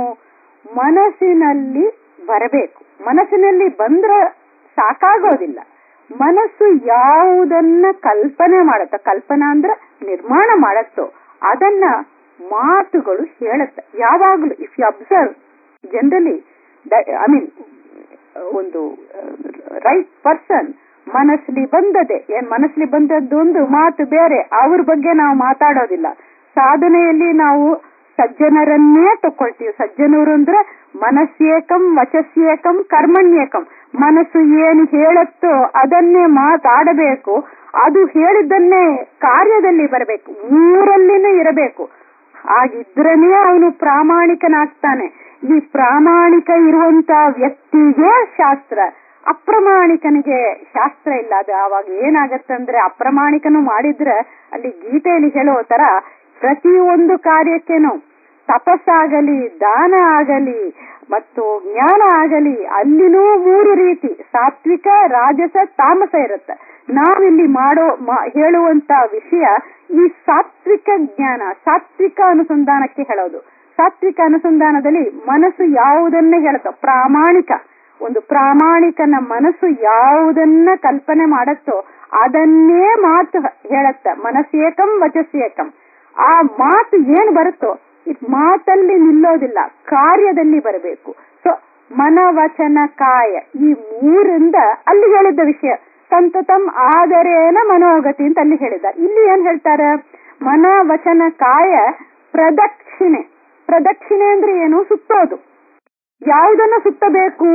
Speaker 1: ಮನಸ್ಸಿನಲ್ಲಿ ಬರಬೇಕು ಮನಸ್ಸಿನಲ್ಲಿ ಬಂದ್ರೆ ಸಾಕಾಗೋದಿಲ್ಲ ಮನಸ್ಸು ಯಾವುದನ್ನ ಕಲ್ಪನೆ ಮಾಡತ್ತೋ ಕಲ್ಪನಾ ಅಂದ್ರೆ ನಿರ್ಮಾಣ ಮಾಡತ್ತೋ ಅದನ್ನ ಮಾತುಗಳು ಹೇಳುತ್ತೆ ಯಾವಾಗಲೂ if you observe generally I mean ಒಂದು ರೈಟ್ ಪರ್ಸನ್ ಮನಸ್ಸಲ್ಲಿ ಬಂದದೆ ಏನ್ ಮನಸ್ಸಲ್ಲಿ ಬಂದದ್ದು ಒಂದು ಮಾತು ಬೇರೆ ಅವ್ರ ಬಗ್ಗೆ ನಾವು ಮಾತಾಡೋದಿಲ್ಲ ಸಾಧನೆಯಲ್ಲಿ ನಾವು ಸಜ್ಜನರನ್ನೇ ತಕೊಳ್ತೀವಿ ಸಜ್ಜನರು ಅಂದ್ರೆ ಮನಸ್ಸೇಕಂ ವಚಸ್ಯೇಕಂ ಕರ್ಮಣ್ಯೇಕಂ ಮನಸ್ಸು ಏನು ಹೇಳುತ್ತೋ ಅದನ್ನೇ ಮಾತಾಡಬೇಕು ಅದು ಹೇಳಿದ್ದನ್ನೇ ಕಾರ್ಯದಲ್ಲಿ ಬರಬೇಕು ಮೂರಲ್ಲಿನೇ ಇರಬೇಕು ಹಾಗಿದ್ರನೇ ಅವನು ಪ್ರಾಮಾಣಿಕನಾಗ್ತಾನೆ ಈ ಪ್ರಾಮಾಣಿಕ ಇರುವಂತ ವ್ಯಕ್ತಿಗೆ ಶಾಸ್ತ್ರ ಅಪ್ರಮಾಣಿಕನಿಗೆ ಶಾಸ್ತ್ರ ಇಲ್ಲ ಅದು ಆವಾಗ ಏನಾಗತ್ತಂದ್ರೆ ಅಪ್ರಮಾಣಿಕನು ಮಾಡಿದ್ರೆ ಅಲ್ಲಿ ಗೀತೆಯಲ್ಲಿ ಹೇಳೋ ತರ ಪ್ರತಿಯೊಂದು ಕಾರ್ಯಕ್ಕೇನು ತಪಸ್ಸಾಗಲಿ ದಾನ ಆಗಲಿ ಮತ್ತು ಜ್ಞಾನ ಆಗಲಿ ಅಲ್ಲಿನೂ ಮೂರು ರೀತಿ ಸಾತ್ವಿಕ ರಾಜಸ ತಾಮಸ ಇರುತ್ತೆ ನಾವಿಲ್ಲಿ ಮಾಡೋ ಮಾ- ಹೇಳುವಂತ ವಿಷಯ ಈ ಸಾತ್ವಿಕ ಜ್ಞಾನ ಸಾತ್ವಿಕ ಅನುಸಂಧಾನಕ್ಕೆ ಹೇಳೋದು ಸಾತ್ವಿಕ ಅನುಸಂಧಾನದಲ್ಲಿ ಮನಸ್ಸು ಯಾವುದನ್ನ ಹೇಳುತ್ತೋ ಪ್ರಾಮಾಣಿಕ ಒಂದು ಪ್ರಾಮಾಣಿಕನ ಮನಸ್ಸು ಯಾವುದನ್ನ ಕಲ್ಪನೆ ಮಾಡತ್ತೋ ಅದನ್ನೇ ಮಾತು ಹೇಳತ್ತ ಮನಸ್ಸೇಕಂ ವಚಸ್ಸೇಕಂ ಆ ಮಾತು ಏನ್ ಬರುತ್ತೋ ಇದ್ ಮಾತಲ್ಲಿ ನಿಲ್ಲೋದಿಲ್ಲ ಕಾರ್ಯದಲ್ಲಿ ಬರಬೇಕು ಸೊ ಮನವಚನ ಕಾಯ ಈ ಮೂರಿಂದ ಅಲ್ಲಿ ಹೇಳಿದ್ದ ವಿಷಯ ಸಂತತಂ ಆದರೇನ ಮನೋಗತಿ ಅಂತ ಅಲ್ಲಿ ಹೇಳಿದ ಇಲ್ಲಿ ಏನ್ ಹೇಳ್ತಾರೆ ಮನ ವಚನ ಕಾಯ ಪ್ರದಕ್ಷಿಣೆ ಪ್ರದಕ್ಷಿಣೆ ಅಂದ್ರೆ ಏನು ಸುತ್ತೋದು ಯಾವುದನ್ನ ಸುತ್ತಬೇಕು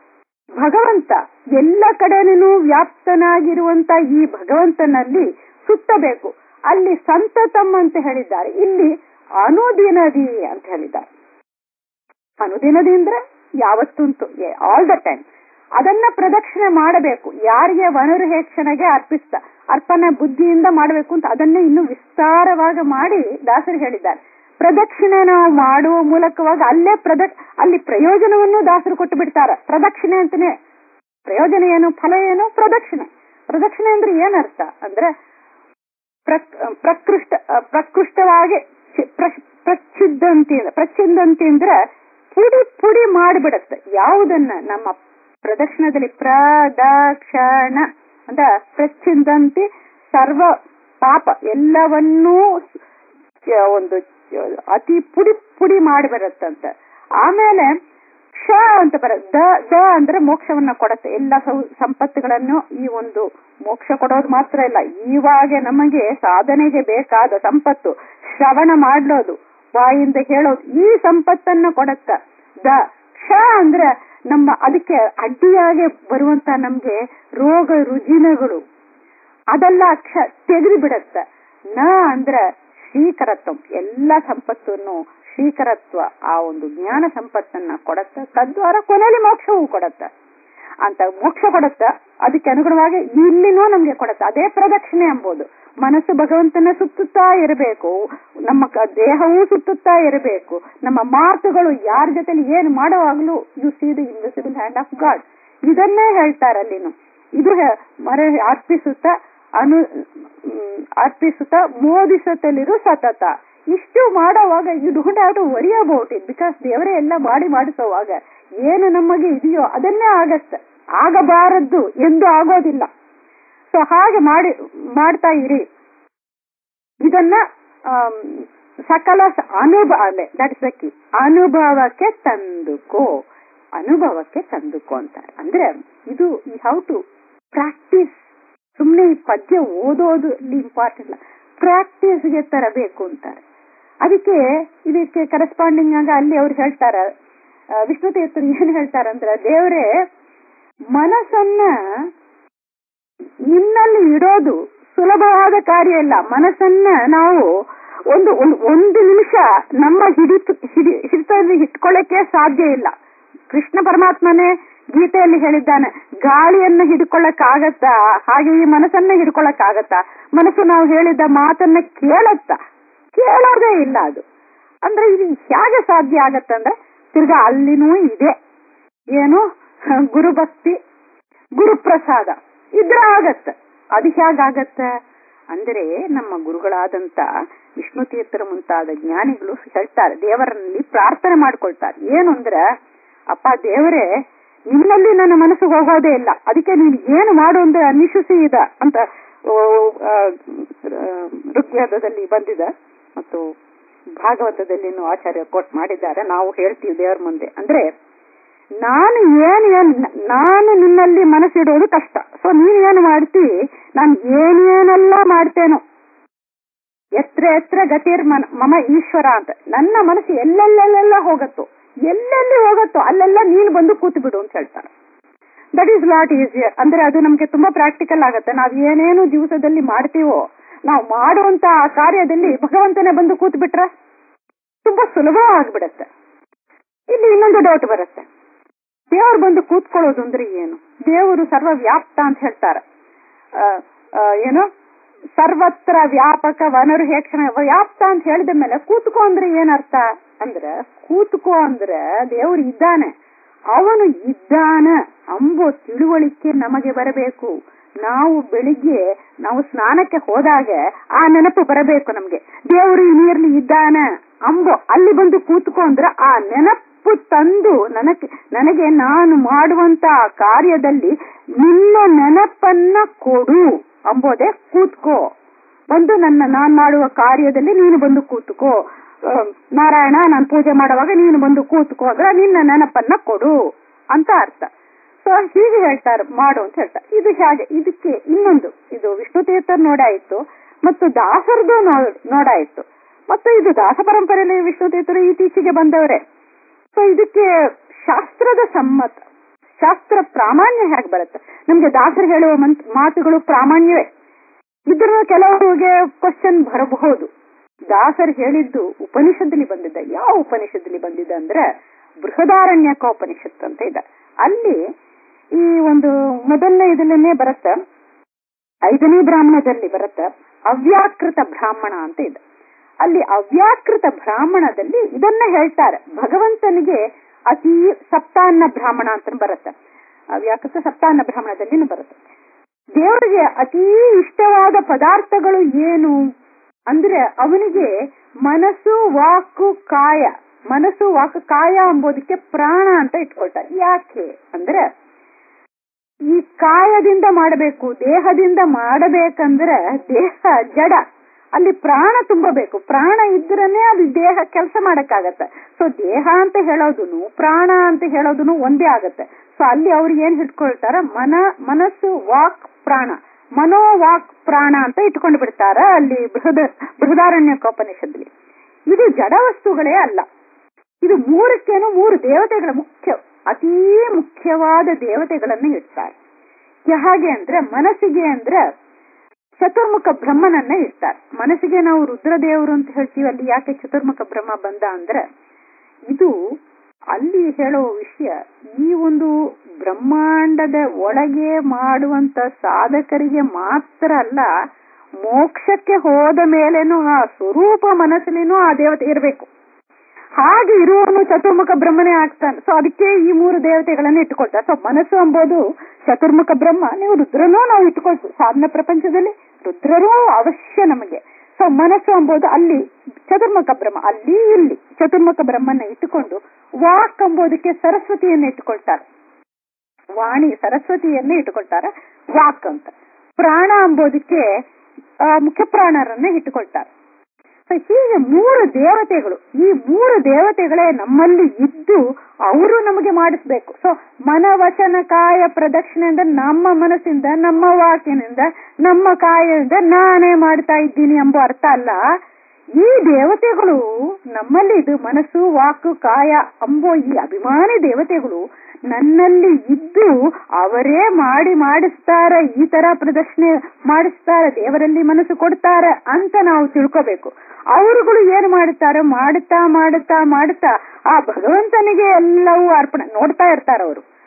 Speaker 1: ಭಗವಂತ ಎಲ್ಲ ಕಡೆನೂ ವ್ಯಾಪ್ತನಾಗಿರುವಂತ ಈ ಭಗವಂತನಲ್ಲಿ ಸುತ್ತಬೇಕು ಅಲ್ಲಿ ಸಂತತಂ ಅಂತ ಹೇಳಿದ್ದಾರೆ ಇಲ್ಲಿ ಅನುದಿನದಿ ಅಂತ ಹೇಳಿದ್ದಾರೆ ಅನುದಿನದಿ ಅಂದ್ರೆ ಯಾವತ್ತುಂಟು ಆಲ್ ದ ಟೈಮ್ ಅದನ್ನ ಪ್ರದಕ್ಷಿಣೆ ಮಾಡಬೇಕು ಯಾರಿಗೆ ವನರುಹೇಕ್ಷಣೆಗೆ ಅರ್ಪಿಸ್ತ ಅರ್ಪಣೆ ಬುದ್ಧಿಯಿಂದ ಮಾಡಬೇಕು ಅಂತ ಅದನ್ನೇ ಇನ್ನು ವಿಸ್ತಾರವಾಗಿ ಮಾಡಿ ದಾಸರು ಹೇಳಿದ್ದಾರೆ ಪ್ರದಕ್ಷಿಣೆ ನಾವು ಮಾಡುವ ಮೂಲಕವಾಗಿ ಅಲ್ಲೇ ಪ್ರದಕ್ ಅಲ್ಲಿ ಪ್ರಯೋಜನವನ್ನು ದಾಸರು ಕೊಟ್ಟು ಬಿಡ್ತಾರೆ ಪ್ರದಕ್ಷಿಣೆ ಅಂತಾನೆ ಪ್ರಯೋಜನ ಏನು ಫಲ ಏನು ಪ್ರದಕ್ಷಿಣೆ ಪ್ರದಕ್ಷಿಣೆ ಅಂದ್ರೆ ಏನರ್ಥ ಅಂದ್ರೆ ಪ್ರಕ್- ಪ್ರಕೃಷ್ಟ ಪ್ರಕೃಷ್ಟವಾಗಿ ಚಿ- ಪ್ರ- ಪ್ರಚ್ಛಿದ್ದಂತಿ ಪ್ರಚ್ಛಿದ್ದಂತಿ ಅಂದ್ರೆ ಪುಡಿ ಪುಡಿ ಮಾಡಿಬಿಡತ್ತೆ ಯಾವುದನ್ನ ನಮ್ಮ ಪ್ರದಕ್ಷಿಣದಲ್ಲಿ ಪ್ರದಕ್ಷಣ ಅಂತ ಪ್ರಚ್ಛಿದಂತಿ ಸರ್ವ ಪಾಪ ಎಲ್ಲವನ್ನೂ ಚ- ಒಂದು ಚ- ಅತಿ ಪುಡಿ ಪುಡಿ ಮಾಡಿ ಬರುತ್ತಂತ ಆಮೇಲೆ ಕ್ಷ ಅಂತ ಬರ ದ ದ ಅಂದ್ರೆ ಮೋಕ್ಷವನ್ನ ಕೊಡತ್ತೆ ಎಲ್ಲ ಸೌ- ಸಂಪತ್ತುಗಳನ್ನು ಈ ಒಂದು ಮೋಕ್ಷ ಕೊಡೋದು ಮಾತ್ರ ಇಲ್ಲ ಇವಾಗ ನಮಗೆ ಸಾಧನೆಗೆ ಬೇಕಾದ ಸಂಪತ್ತು ಶ್ರವಣ ಮಾಡ್ಲೋದು ಬಾಯಿಂದ ಹೇಳೋದು ಈ ಸಂಪತ್ತನ್ನ ಕೊಡತ್ತ ದ ಕ್ಷ ಅಂದ್ರೆ ನಮ್ಮ ಅದಕ್ಕೆ ಅಡ್ಡಿಯಾಗಿ ಬರುವಂತ ನಮ್ಗೆ ರೋಗ ರುಜಿನಗಳು ಅದೆಲ್ಲ ಕ್ಷ ತೆಗೆದು ಬಿಡತ್ತ ನ ಅಂದ್ರ ಶ್ರೀಕರತ್ವ ಎಲ್ಲ ಸಂಪತ್ತನ್ನು ಶ್ರೀಕರತ್ವ ಆ ಒಂದು ಜ್ಞಾನ ಸಂಪತ್ತನ್ನ ಕೊಡತ್ತ ತದ್ವಾರ ಕೊನೆಯಲ್ಲಿ ಮೋಕ್ಷವೂ ಕೊಡತ್ತ ಅಂತ ಮೋಕ್ಷ ಕೊಡತ್ತ ಅದಕ್ಕೆ ಅನುಗುಣವಾಗಿ ಇಲ್ಲಿನೂ ನಮ್ಗೆ ಕೊಡತ್ತ ಅದೇ ಪ್ರದಕ್ಷಿಣೆ ಎಂಬುದು ಮನಸ್ಸು ಭಗವಂತನ ಸುತ್ತುತ್ತಾ ಇರಬೇಕು ನಮ್ಮ ಕ- ದೇಹವೂ ಸುತ್ತುತ್ತಾ ಇರಬೇಕು ನಮ್ಮ ಮಾತುಗಳು ಯಾರ ಜೊತೆಲಿ ಏನ್ ಮಾಡುವಾಗಲೂ you see the invisible hand of God ಇದನ್ನೇ ಹೇಳ್ತಾರೆ ಅಲ್ಲಿನು ಇದು ಹೆ- ಮರೆ ಅರ್ಪಿಸುತ್ತ ಅನು ಮ್, ಅರ್ಪಿಸುತ್ತ ಮೋದಿಸುತ್ತಲಿರು ಸತತ ಇಷ್ಟು ಮಾಡೋವಾಗ you don't have to worry about it because ದೇವರೇ ಎಲ್ಲ ಮಾಡಿ ಮಾಡಿಸೋವಾಗ ಏನು ನಮಗೆ ಇದೆಯೋ ಅದನ್ನೇ ಆಗತ್ತೆ ಆಗಬಾರದ್ದು ಎಂದು ಆಗೋದಿಲ್ಲ ಸೊ ಹಾಗೆ ಮಾಡಿ ಮಾಡ್ತಾ ಇರಿ ಇದನ್ನ ಆಮ್, ಸಕಲ ಸ- ಅನುಭವ ದಟ್ ಇಸ್ ಕಿ ಅನುಭವಕ್ಕೆ ತಂದುಕೋ ಅನುಭವಕ್ಕೆ ತಂದುಕೋ ಅಂತಾರೆ ಅಂದ್ರೆ ಇದು ಈ ಹೌ ಟು ಪ್ರಾಕ್ಟೀಸ್ ಸುಮ್ನೆ ಈ ಪದ್ಯ ಓದೋದು ಇಂಪಾರ್ಟೆಂಟ್ ಇಲ್ಲ ಪ್ರಾಕ್ಟೀಸ್ಗೆ ತರಬೇಕು ಅಂತಾರೆ ಅದಕ್ಕೆ ಇದಕ್ಕೆ ಕರೆಸ್ಪಾಂಡಿಂಗ್ ಆಗ ಅಲ್ಲಿ ಅವ್ರು ಹೇಳ್ತಾರ ಆ, ವಿಷ್ಣು ತೀರ್ಥರು ಏನ್ ಹೇಳ್ತಾರಂದ್ರೆ ದೇವರೇ ಮನಸ್ಸನ್ನ ನಿನ್ನಲ್ಲಿ ಇಡೋದು ಸುಲಭವಾದ ಕಾರ್ಯ ಇಲ್ಲ ಮನಸ್ಸನ್ನ ನಾವು ಒಂದು ಒಂದು- ಒಂದು ನಿಮಿಷ ನಮ್ಮ ಹಿಡಿತ ಹಿಡಿ ಹಿಡಿತದಲ್ಲಿ ಇಟ್ಕೊಳ್ಳಕ್ಕೆ ಸಾಧ್ಯ ಇಲ್ಲ ಕೃಷ್ಣ ಪರಮಾತ್ಮನೇ ಗೀತೆಯಲ್ಲಿ ಹೇಳಿದ್ದಾನೆ ಗಾಳಿಯನ್ನ ಹಿಡ್ಕೊಳ್ಳಕ್ಕಾಗತ್ತಾ ಹಾಗೆ ಈ ಮನಸ್ಸನ್ನ ಹಿಡ್ಕೊಳ್ಳಕ್ಕಾಗತ್ತಾ ಮನಸ್ಸು ನಾವು ಹೇಳಿದ ಮಾತನ್ನ ಕೇಳತ್ತಾ ಕೇಳೋದೇ ಇಲ್ಲ ಅದು ಅಂದ್ರೆ ಇದು ಹೇಗೆ ಸಾಧ್ಯ ಆಗತ್ತಂದ್ರೆ ತಿರ್ಗಾ ಅಲ್ಲಿನೂ ಇದೆ ಏನು ಗುರುಭಕ್ತಿ ಗುರುಪ್ರಸಾದ ಇದ್ರ ಆಗತ್ತ ಅದು ಹೇಗಾಗತ್ತ ಅಂದರೆ ನಮ್ಮ ಗುರುಗಳಾದಂತ ವಿಷ್ಣು ತೀರ್ಥರ ಮುಂತಾದ ಜ್ಞಾನಿಗಳು ಹೇಳ್ತಾರೆ ದೇವರಲ್ಲಿ ಪ್ರಾರ್ಥನೆ ಮಾಡ್ಕೊಳ್ತಾರೆ ಏನು ಅಂದ್ರೆ ಅಪ್ಪ ದೇವರೇ ನಿನ್ನಲ್ಲಿ ನನ್ನ ಮನಸ್ಸು ಹೋಗೋದೇ ಇಲ್ಲ ಅದಕ್ಕೆ ನೀನು ಏನು ಮಾಡು ಅಂದ್ರೆ ಅನಿಶಿಸಿ ಇದ ಅಂತ ಓ, ಆ, ಋಗ್ವೇದದಲ್ಲಿ ಬಂದಿದೆ ಮತ್ತು ಭಾಗವತದಲ್ಲಿ ಆಚಾರ್ಯ ಕೋಟ್ ಮಾಡಿದ್ದಾರೆ ನಾವು ಹೇಳ್ತೀವಿ ದೇವರ ಮುಂದೆ ಅಂದ್ರೆ ನಾನು ಏನ್ ಏನ್ ನಾನು ನಿನ್ನಲ್ಲಿ ಮನಸ್ಸಿಡೋದು ಕಷ್ಟ ಸೊ ನೀನ್ ಏನು ಮಾಡ್ತಿ ನಾನು ಏನೇನೆಲ್ಲ ಮಾಡ್ತೇನೋ ಎತ್ರ ಎತ್ರ ಗತಿರ್ ಮನ ಮಮ ಈಶ್ವರ ಅಂತ ನನ್ನ ಮನಸ್ಸು ಎಲ್ಲೆಲ್ಲೆಲ್ಲ ಹೋಗತ್ತೋ ಎಲ್ಲೆಲ್ಲಿ ಹೋಗತ್ತೋ ಅಲ್ಲೆಲ್ಲ ನೀನು ಬಂದು ಕೂತು ಬಿಡು ಅಂತ ಹೇಳ್ತಾರೆ ದಟ್ ಈಸ್ ಲಾಟ್ ಈಸಿಯರ್ ಅಂದ್ರೆ ಅದು ನಮ್ಗೆ ತುಂಬಾ ಪ್ರಾಕ್ಟಿಕಲ್ ಆಗುತ್ತೆ ನಾವ್ ಏನೇನು ಜೀವಿತದಲ್ಲಿ ಮಾಡ್ತೀವೋ ನಾವು ಮಾಡುವಂತ ಆ ಕಾರ್ಯದಲ್ಲಿ ಭಗವಂತನೇ ಬಂದು ಕೂತ್ ಬಿಟ್ರೆ ತುಂಬಾ ಸುಲಭ ಆಗ್ಬಿಡತ್ತೆ ಇಲ್ಲಿ ಇನ್ನೊಂದು ಡೌಟ್ ಬರುತ್ತೆ ದೇವರು ಬಂದು ಕೂತ್ಕೊಳ್ಳೋದು ಅಂದ್ರೆ ಏನು ದೇವರು ಸರ್ವ ವ್ಯಾಪ್ತ ಅಂತ ಹೇಳ್ತಾರೆ ಆ, ಆ, ಏನು ಸರ್ವತ್ರ ವ್ಯಾಪಕ ವನರು ಹೇಕ್ಷಣ ವ್ಯಾಪ್ತ ಅಂತ ಹೇಳಿದ ಮೇಲೆ ಕೂತ್ಕೋ ಅಂದ್ರೆ ಏನರ್ಥ ಅಂದ್ರೆ ಕೂತ್ಕೋ ಅಂದ್ರೆ ದೇವರು ಇದ್ದಾನೆ ಅವನು ಇದ್ದಾನ ಅಂಬೋ ತಿಳುವಳಿಕೆ ನಮಗೆ ಬರಬೇಕು ನಾವು ಬೆಳಿಗ್ಗೆ ನಾವು ಸ್ನಾನಕ್ಕೆ ಹೋದಾಗ ಆ ನೆನಪು ಬರಬೇಕು ನಮ್ಗೆ ದೇವರು ಈ ನೀರ್ಲಿ ಇದ್ದಾನ ಅಂಬೋ ಅಲ್ಲಿ ಬಂದು ಕೂತ್ಕೋ ಅಂದ್ರೆ ಆ ನೆನಪು ತಂದು ನನಗೆ ನನಗೆ ನಾನು ಮಾಡುವಂತ ಕಾರ್ಯದಲ್ಲಿ ನಿನ್ನ ನೆನಪನ್ನ ಕೊಡು ಅಂಬೋದೇ ಕೂತ್ಕೋ ಬಂದು ನನ್ನ ನಾನ್ ಮಾಡುವ ಕಾರ್ಯದಲ್ಲಿ ನೀನು ಬಂದು ಕೂತ್ಕೋ ಆ, ನಾರಾಯಣ ನಾನು ಪೂಜೆ ಮಾಡುವಾಗ ನೀನು ಬಂದು ಕೂತ್ಕೋ ಅಂದ್ರೆ ನಿನ್ನ ನೆನಪನ್ನ ಕೊಡು ಅಂತ ಅರ್ಥ ಸೊ ಹೀಗೆ ಹೇಳ್ತಾರೆ ಮಾಡು ಅಂತ ಹೇಳ್ತಾರೆ ಇದು ಹೇಗೆ ಇದಕ್ಕೆ ಇನ್ನೊಂದು ಇದು ವಿಷ್ಣು ತೀರ್ಥರ್ ನೋಡಾಯಿತು ಮತ್ತು ದಾಸರದು ನೋ- ನೋಡಾಯಿತು ಮತ್ತು ಇದು ದಾಸ ಪರಂಪರೆಯಲ್ಲಿ ವಿಷ್ಣು ತೀರ್ಥರು ಇತ್ತೀಚೆಗೆ ಬಂದವರೇ ಸೊ ಇದಕ್ಕೆ ಶಾಸ್ತ್ರದ ಸಮ್ಮತ ಶಾಸ್ತ್ರ ಪ್ರಾಮಾಣ್ಯ ಹೇಗೆ ಬರುತ್ತೆ ನಮ್ಗೆ ದಾಸರು ಹೇಳುವ ಮಂತ್- ಮಾತುಗಳು ಪ್ರಾಮಾಣ್ಯವೇ ಇದ್ರ ಕೆಲವರಿಗೆ ಕ್ವಶನ್ ಬರಬಹುದು ದಾಸರು ಹೇಳಿದ್ದು ಉಪನಿಷತ್ತಲ್ಲಿ ಬಂದಿದ್ದ ಯಾವ ಉಪನಿಷತ್ತಲ್ಲಿ ಬಂದಿದೆ ಅಂದ್ರೆ ಬೃಹದಾರಣ್ಯಕ ಉಪನಿಷತ್ ಅಂತ ಇದೆ ಅಲ್ಲಿ ಈ ಒಂದು ಮೊದಲನೇ ಇದರಲ್ಲೇ ಬರುತ್ತೆ ಐದನೇ ಬ್ರಾಹ್ಮಣದಲ್ಲಿ ಬರುತ್ತೆ ಅವ್ಯಾಕೃತ ಬ್ರಾಹ್ಮಣ ಅಂತ ಇದೆ ಅಲ್ಲಿ ಅವ್ಯಾಕೃತ ಬ್ರಾಹ್ಮಣದಲ್ಲಿ ಇದನ್ನ ಹೇಳ್ತಾರೆ ಭಗವಂತನಿಗೆ ಅತಿ ಸಪ್ತಾನ್ನ ಬ್ರಾಹ್ಮಣ ಅಂತ ಬರುತ್ತೆ ಅವ್ಯಾಕೃತ ಸಪ್ತಾನ್ನ ಬ್ರಾಹ್ಮಣದಲ್ಲಿ ಬರುತ್ತೆ ದೇವರಿಗೆ ಅತೀ ಇಷ್ಟವಾದ ಪದಾರ್ಥಗಳು ಏನು ಅಂದ್ರೆ ಅವನಿಗೆ ಮನಸ್ಸು ವಾಕು ಕಾಯ ಮನಸ್ಸು ವಾಕು ಕಾಯ ಎಂಬುದಕ್ಕೆ ಪ್ರಾಣ ಅಂತ ಇಟ್ಕೊಳ್ತಾರೆ ಯಾಕೆ ಅಂದ್ರೆ ಈ ಕಾಯದಿಂದ ಮಾಡಬೇಕು ದೇಹದಿಂದ ಮಾಡಬೇಕಂದ್ರೆ ದೇಹ ಜಡ ಅಲ್ಲಿ ಪ್ರಾಣ ತುಂಬಬೇಕು ಪ್ರಾಣ ಇದ್ರನೇ ಅದು ದೇಹ ಕೆಲಸ ಮಾಡಕ್ಕಾಗತ್ತೆ ಸೊ ದೇಹ ಅಂತ ಹೇಳೋದುನು ಪ್ರಾಣ ಅಂತ ಹೇಳೋದುನು ಒಂದೇ ಆಗತ್ತೆ ಸೊ ಅಲ್ಲಿ ಅವ್ರು ಏನ್ ಇಟ್ಕೊಳ್ತಾರ ಮನ ಮನಸ್ಸು ವಾಕ್ ಪ್ರಾಣ ಮನೋ ವಾಕ್ ಪ್ರಾಣ ಅಂತ ಇಟ್ಕೊಂಡು ಬಿಡ್ತಾರ ಅಲ್ಲಿ ಬೃಹದ ಬೃಹದಾರಣ್ಯಕೋಪನಿಷತ್ಲಿ ಇದು ಜಡ ವಸ್ತುಗಳೇ ಅಲ್ಲ ಇದು ಮೂರಕ್ಕೇನು ಮೂರು ದೇವತೆಗಳ ಮುಖ್ಯ ಅತೀ ಮುಖ್ಯವಾದ ದೇವತೆಗಳನ್ನ ಇಡ್ತಾರೆ ಹೇಗೆ ಅಂದ್ರೆ ಮನಸ್ಸಿಗೆ ಅಂದ್ರೆ ಚತುರ್ಮುಖ ಬ್ರಹ್ಮನನ್ನ ಇಡ್ತಾರೆ ಮನಸ್ಸಿಗೆ ನಾವು ರುದ್ರದೇವರು ಅಂತ ಹೇಳ್ತೀವಿ ಅಲ್ಲಿ ಯಾಕೆ ಚತುರ್ಮುಖ ಬ್ರಹ್ಮ ಬಂದ ಅಂದ್ರೆ ಇದು ಅಲ್ಲಿ ಹೇಳುವ ವಿಷಯ ಈ ಒಂದು ಬ್ರಹ್ಮಾಂಡದ ಒಳಗೆ ಮಾಡುವಂತ ಸಾಧಕರಿಗೆ ಮಾತ್ರ ಅಲ್ಲ ಮೋಕ್ಷಕ್ಕೆ ಹೋದ ಮೇಲೇನು ಆ ಸ್ವರೂಪ ಮನಸ್ಸಿನೂ ಆ ದೇವತೆ ಇರಬೇಕು ಹಾಗೆ ಇರುವವನು ಚತುರ್ಮುಖ ಬ್ರಹ್ಮನೇ ಆಗ್ತಾನೆ ಸೊ ಅದಕ್ಕೆ ಈ ಮೂರು ದೇವತೆಗಳನ್ನ ಇಟ್ಟುಕೊಳ್ತಾರೆ ಸೊ ಮನಸ್ಸು ಎಂಬುದು ಚತುರ್ಮುಖ ಬ್ರಹ್ಮ ನೀವು ರುದ್ರನೂ ನಾವು ಇಟ್ಟುಕೊಳ್ತೀವಿ ಸಾಧನ ಪ್ರಪಂಚದಲ್ಲಿ ರುದ್ರರೂ ಅವಶ್ಯ ನಮಗೆ ಸೊ ಮನಸ್ಸು ಎಂಬುದು ಅಲ್ಲಿ ಚತುರ್ಮುಖ ಬ್ರಹ್ಮ ಅಲ್ಲಿ ಇಲ್ಲಿ ಚತುರ್ಮುಖ ಬ್ರಹ್ಮನ ಇಟ್ಟುಕೊಂಡು ವಾಕ್ ಎಂಬುದಕ್ಕೆ ಸರಸ್ವತಿಯನ್ನ ಇಟ್ಟುಕೊಳ್ತಾರೆ ವಾಣಿ ಸರಸ್ವತಿಯನ್ನೇ ಇಟ್ಟುಕೊಳ್ತಾರೆ ವಾಕ್ ಅಂತ ಪ್ರಾಣ ಎಂಬುದಕ್ಕೆ ಆ, ಮುಖ್ಯ ಪ್ರಾಣರನ್ನ ಇಟ್ಟುಕೊಳ್ತಾರೆ ಸೊ ಹೀಗೆ ಮೂರು ದೇವತೆಗಳು ಈ ಮೂರು ದೇವತೆಗಳೇ ನಮ್ಮಲ್ಲಿ ಇದ್ದು ಅವರು ನಮಗೆ ಮಾಡಿಸ್ಬೇಕು ಸೊ ಮನ ವಚನ ಕಾಯ ಪ್ರದಕ್ಷಿಣೆಯಿಂದ ನಮ್ಮ ಮನಸ್ಸಿಂದ ನಮ್ಮ ವಾಕಿನಿಂದ ನಮ್ಮ ಕಾಯದಿಂದ ನಾನೇ ಮಾಡ್ತಾ ಇದ್ದೀನಿ ಎಂಬ ಅರ್ಥ ಅಲ್ಲ ಈ ದೇವತೆಗಳು ನಮ್ಮಲ್ಲಿ ಇದು ಮನಸ್ಸು ವಾಕು ಕಾಯ ಅಂಬೋ ಈ ಅಭಿಮಾನಿ ದೇವತೆಗಳು ನನ್ನಲ್ಲಿ ಇದ್ದು ಅವರೇ ಮಾಡಿ ಮಾಡಿಸ್ತಾರೆ ಈ ತರ ಪ್ರದರ್ಶನೆ ಮಾಡಿಸ್ತಾರೆ ದೇವರಲ್ಲಿ ಮನಸ್ಸು ಕೊಡ್ತಾರೆ ಅಂತ ನಾವು ತಿಳ್ಕೋಬೇಕು ಅವರುಗಳು ಏನು ಮಾಡುತ್ತಾರೆ ಮಾಡುತ್ತಾ ಮಾಡುತ್ತಾ ಮಾಡುತ್ತಾ ಆ ಭಗವಂತನಿಗೆ ಎಲ್ಲವೂ ಅರ್ಪಣೆ ನೋಡ್ತಾ ಇರ್ತಾರೆ ಅವರು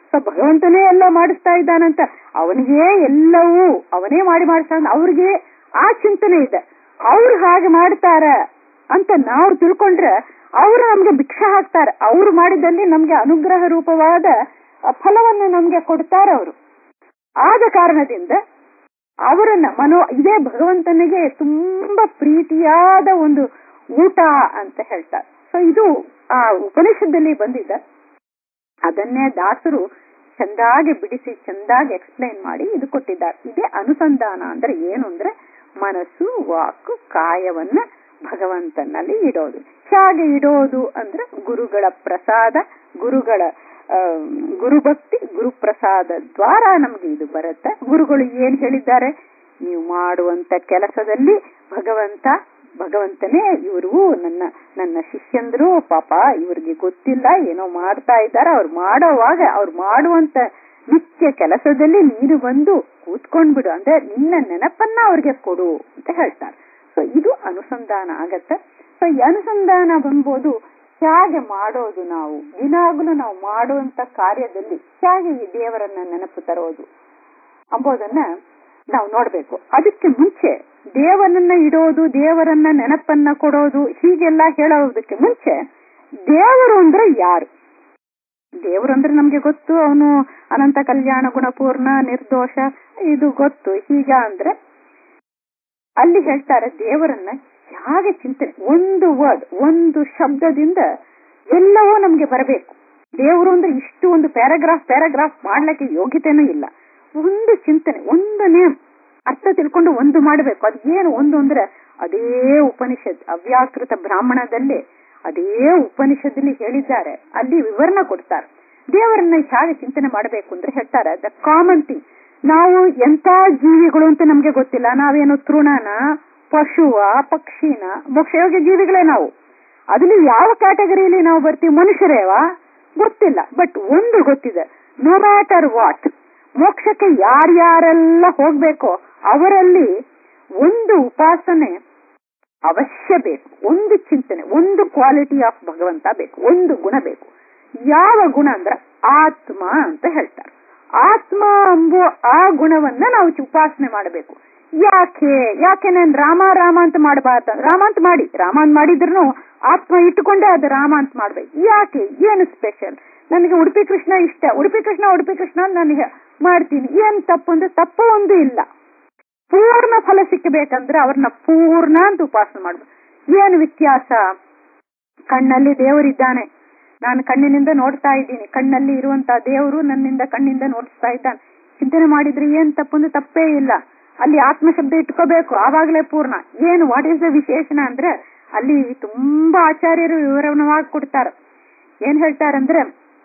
Speaker 1: ಸೊ ಭಗವಂತನೇ ಎಲ್ಲ ಮಾಡಿಸ್ತಾ ಇದ್ದಾನಂತ ಅವನಿಗೆ ಎಲ್ಲವೂ ಅವನೇ ಮಾಡಿ ಮಾಡಿಸ್ತಾ ಅವ್ರಿಗೆ ಆ ಚಿಂತನೆ ಇದೆ ಅವ್ರು ಹಾಗೆ ಮಾಡ್ತಾರ ಅಂತ ನಾವು ತಿಳ್ಕೊಂಡ್ರೆ ಅವರು ನಮ್ಗೆ ಭಿಕ್ಷೆ ಹಾಕ್ತಾರೆ ಅವ್ರು ಮಾಡಿದಲ್ಲಿ ನಮ್ಗೆ ಅನುಗ್ರಹ ರೂಪವಾದ ಫಲವನ್ನು ನಮ್ಗೆ ಕೊಡ್ತಾರೆ ಅವರು ಆದ ಕಾರಣದಿಂದ ಅವರನ್ನ ಮನೋ ಇದೇ ಭಗವಂತನಿಗೆ ತುಂಬಾ ಪ್ರೀತಿಯಾದ ಒಂದು ಊಟ ಅಂತ ಹೇಳ್ತಾರೆ ಸೊ ಇದು ಆ ಉಪನಿಷತ್ತಲ್ಲಿ ಬಂದಿದೆ ಅದನ್ನೇ ದಾಸರು ಚಂದಾಗಿ ಬಿಡಿಸಿ ಚಂದಾಗಿ ಎಕ್ಸ್ಪ್ಲೈನ್ ಮಾಡಿ ಇದು ಕೊಟ್ಟಿದ್ದಾರೆ ಇದೇ ಅನುಸಂಧಾನ ಅಂದ್ರೆ ಏನು ಅಂದ್ರೆ ಮನಸ್ಸು ವಾಕು ಕಾಯವನ್ನ ಭಗವಂತನಲ್ಲಿ ಇಡೋದು ಹೇಗೆ ಇಡೋದು ಅಂದ್ರೆ ಗುರುಗಳ ಪ್ರಸಾದ ಗುರುಗಳ ಗುರುಭಕ್ತಿ ಗುರುಪ್ರಸಾದ ದ್ವಾರ ನಮ್ಗೆ ಇದು ಬರುತ್ತೆ ಗುರುಗಳು ಏನ್ ಹೇಳಿದ್ದಾರೆ ನೀವು ಮಾಡುವಂತ ಕೆಲಸದಲ್ಲಿ ಭಗವಂತ ಭಗವಂತನೇ ಇವರು ನನ್ನ ನನ್ನ ಶಿಷ್ಯಂದ್ರು ಪಾಪ ಇವ್ರಿಗೆ ಗೊತ್ತಿಲ್ಲ ಏನೋ ಮಾಡ್ತಾ ಇದ್ದಾರೆ ಅವ್ರು ಮಾಡೋವಾಗ ಅವ್ರು ಮಾಡುವಂತ ನಿತ್ಯ ಕೆಲಸದಲ್ಲಿ ನೀನು ಬಂದು ಕೂತ್ಕೊಂಡ್ಬಿಡು ಅಂದ್ರೆ ನಿನ್ನ ನೆನಪನ್ನ ಅವ್ರಿಗೆ ಕೊಡು ಅಂತ ಹೇಳ್ತಾರೆ ಸೊ ಇದು ಅನುಸಂಧಾನ ಆಗತ್ತೆ ಸೊ ಈ ಅನುಸಂಧಾನ ಬಂಬೋದು ಹೇಗೆ ಮಾಡೋದು ನಾವು ದಿನಾಗಲೂ ನಾವು ಮಾಡುವಂತ ಕಾರ್ಯದಲ್ಲಿ ಹೇಗೆ ಈ ದೇವರನ್ನ ನೆನಪು ತರೋದು ಅಂಬೋದನ್ನ ನಾವು ನೋಡ್ಬೇಕು ಅದಕ್ಕೆ ಮುಂಚೆ ದೇವರನ್ನ ಇಡೋದು ದೇವರನ್ನ ನೆನಪನ್ನ ಕೊಡೋದು ಹೀಗೆಲ್ಲ ಹೇಳೋದಕ್ಕೆ ಮುಂಚೆ ದೇವರು ಅಂದ್ರೆ ಯಾರು ದೇವರು ಅಂದ್ರೆ ನಮ್ಗೆ ಗೊತ್ತು ಅವನು ಅನಂತ ಕಲ್ಯಾಣ ಗುಣಪೂರ್ಣ ನಿರ್ದೋಷ ಇದು ಗೊತ್ತು ಹೀಗ ಅಂದ್ರೆ ಅಲ್ಲಿ ಹೇಳ್ತಾರೆ ದೇವರನ್ನ ಹೇಗೆ ಚಿಂತನೆ ಒಂದು ವರ್ಡ್ ಒಂದು ಶಬ್ದದಿಂದ ಎಲ್ಲವೂ ನಮ್ಗೆ ಬರಬೇಕು ದೇವರು ಅಂದ್ರೆ ಇಷ್ಟು ಒಂದು ಪ್ಯಾರಾಗ್ರಾಫ್ ಪ್ಯಾರಾಗ್ರಾಫ್ ಮಾಡ್ಲಿಕ್ಕೆ ಯೋಗ್ಯತೆನೂ ಇಲ್ಲ ಒಂದು ಚಿಂತನೆ ಒಂದು ನೇಮ್ ಅರ್ಥ ತಿಳ್ಕೊಂಡು ಒಂದು ಮಾಡಬೇಕು ಅದು ಏನು ಒಂದು ಅಂದ್ರೆ ಅದೇ ಉಪನಿಷತ್ ಅವ್ಯಾಕೃತ ಬ್ರಾಹ್ಮಣದಲ್ಲೇ ಅದೇ ಉಪನಿಷದಲ್ಲಿ ಹೇಳಿದ್ದಾರೆ ಅಲ್ಲಿ ವಿವರಣೆ ಕೊಡ್ತಾರೆ ದೇವರನ್ನ ಹೇಗೆ ಚಿಂತನೆ ಮಾಡಬೇಕು ಅಂದ್ರೆ ಹೇಳ್ತಾರೆ ದ ಕಾಮನ್ ಥಿಂಗ್ ನಾವು ಎಂತ ಜೀವಿಗಳು ಅಂತ ನಮ್ಗೆ ಗೊತ್ತಿಲ್ಲ ನಾವೇನು ತೃಣನ ಪಶುವ ಪಕ್ಷಿನ ಮೋಕ್ಷಯೋಗ್ಯ ಜೀವಿಗಳೇ ನಾವು ಅದ್ರಲ್ಲಿ ಯಾವ ಕ್ಯಾಟಗರಿಯಲ್ಲಿ ನಾವು ಬರ್ತೀವಿ ಮನುಷ್ಯರೇವಾ ಗೊತ್ತಿಲ್ಲ ಬಟ್ ಒಂದು ಗೊತ್ತಿದೆ ನೋ ಮ್ಯಾಟರ್ ವಾಟ್ ಮೋಕ್ಷಕ್ಕೆ ಯಾರ್ಯಾರೆಲ್ಲ ಹೋಗ್ಬೇಕೋ ಅವರಲ್ಲಿ ಒಂದು ಉಪಾಸನೆ ಅವಶ್ಯ ಬೇಕು ಒಂದು ಚಿಂತನೆ ಒಂದು ಕ್ವಾಲಿಟಿ ಆಫ್ ಭಗವಂತ ಬೇಕು ಒಂದು ಗುಣ ಬೇಕು ಯಾವ ಗುಣ ಅಂದ್ರೆ ಆತ್ಮ ಅಂತ ಹೇಳ್ತಾರೆ ಆತ್ಮ ಎಂಬುವ ಆ ಗುಣವನ್ನ ನಾವು ಉಪಾಸನೆ ಮಾಡಬೇಕು ಯಾಕೆ ಯಾಕೆ ನಾನು ರಾಮ ರಾಮ ಅಂತ ಮಾಡಬಾರ್ದ ರಾಮ ಅಂತ ಮಾಡಿ ರಾಮ ಅಂತ ಮಾಡಿದ್ರು ಆತ್ಮ ಇಟ್ಟುಕೊಂಡೇ ಅದು ರಾಮ ಅಂತ ಮಾಡ್ಬೇಕು ಯಾಕೆ ಏನು ಸ್ಪೆಷಲ್ ನನಗೆ ಉಡುಪಿ ಕೃಷ್ಣ ಇಷ್ಟ ಉಡುಪಿ ಕೃಷ್ಣ ಉಡುಪಿ ಕೃಷ್ಣ ನನಗೆ ಮಾಡ್ತೀನಿ ಏನ್ ತಪ್ಪು ಅಂದ್ರೆ ತಪ್ಪು ಒಂದು ಇಲ್ಲ ಪೂರ್ಣ ಫಲ ಸಿಕ್ಕಬೇಕಂದ್ರೆ ಅವ್ರನ್ನ ಪೂರ್ಣ ಅಂತ ಉಪಾಸನೆ ಮಾಡ್ಬೇಕು ಏನು ವ್ಯತ್ಯಾಸ ಕಣ್ಣಲ್ಲಿ ದೇವರಿದ್ದಾನೆ ನಾನು ಕಣ್ಣಿನಿಂದ ನೋಡ್ತಾ ಇದ್ದೀನಿ ಕಣ್ಣಲ್ಲಿ ಇರುವಂತ ದೇವರು ನನ್ನಿಂದ ಕಣ್ಣಿಂದ ನೋಡಿಸ್ತಾ ಇದ್ದಾನೆ ಚಿಂತನೆ ಮಾಡಿದ್ರೆ ಏನ್ ತಪ್ಪು ಅಂದ್ರೆ ತಪ್ಪೇ ಇಲ್ಲ ಅಲ್ಲಿ ಆತ್ಮ ಶಬ್ದ ಇಟ್ಕೋಬೇಕು ಆವಾಗಲೇ ಪೂರ್ಣ ಏನು ವಾಟ್ ಈಸ್ ದ ವಿಶೇಷಣ ಅಂದ್ರೆ ಅಲ್ಲಿ ತುಂಬಾ ಆಚಾರ್ಯರು ವಿವರಣವಾಗಿ ಕೊಡ್ತಾರೆ ಏನ್ ಹೇಳ್ತಾರಂದ್ರೆ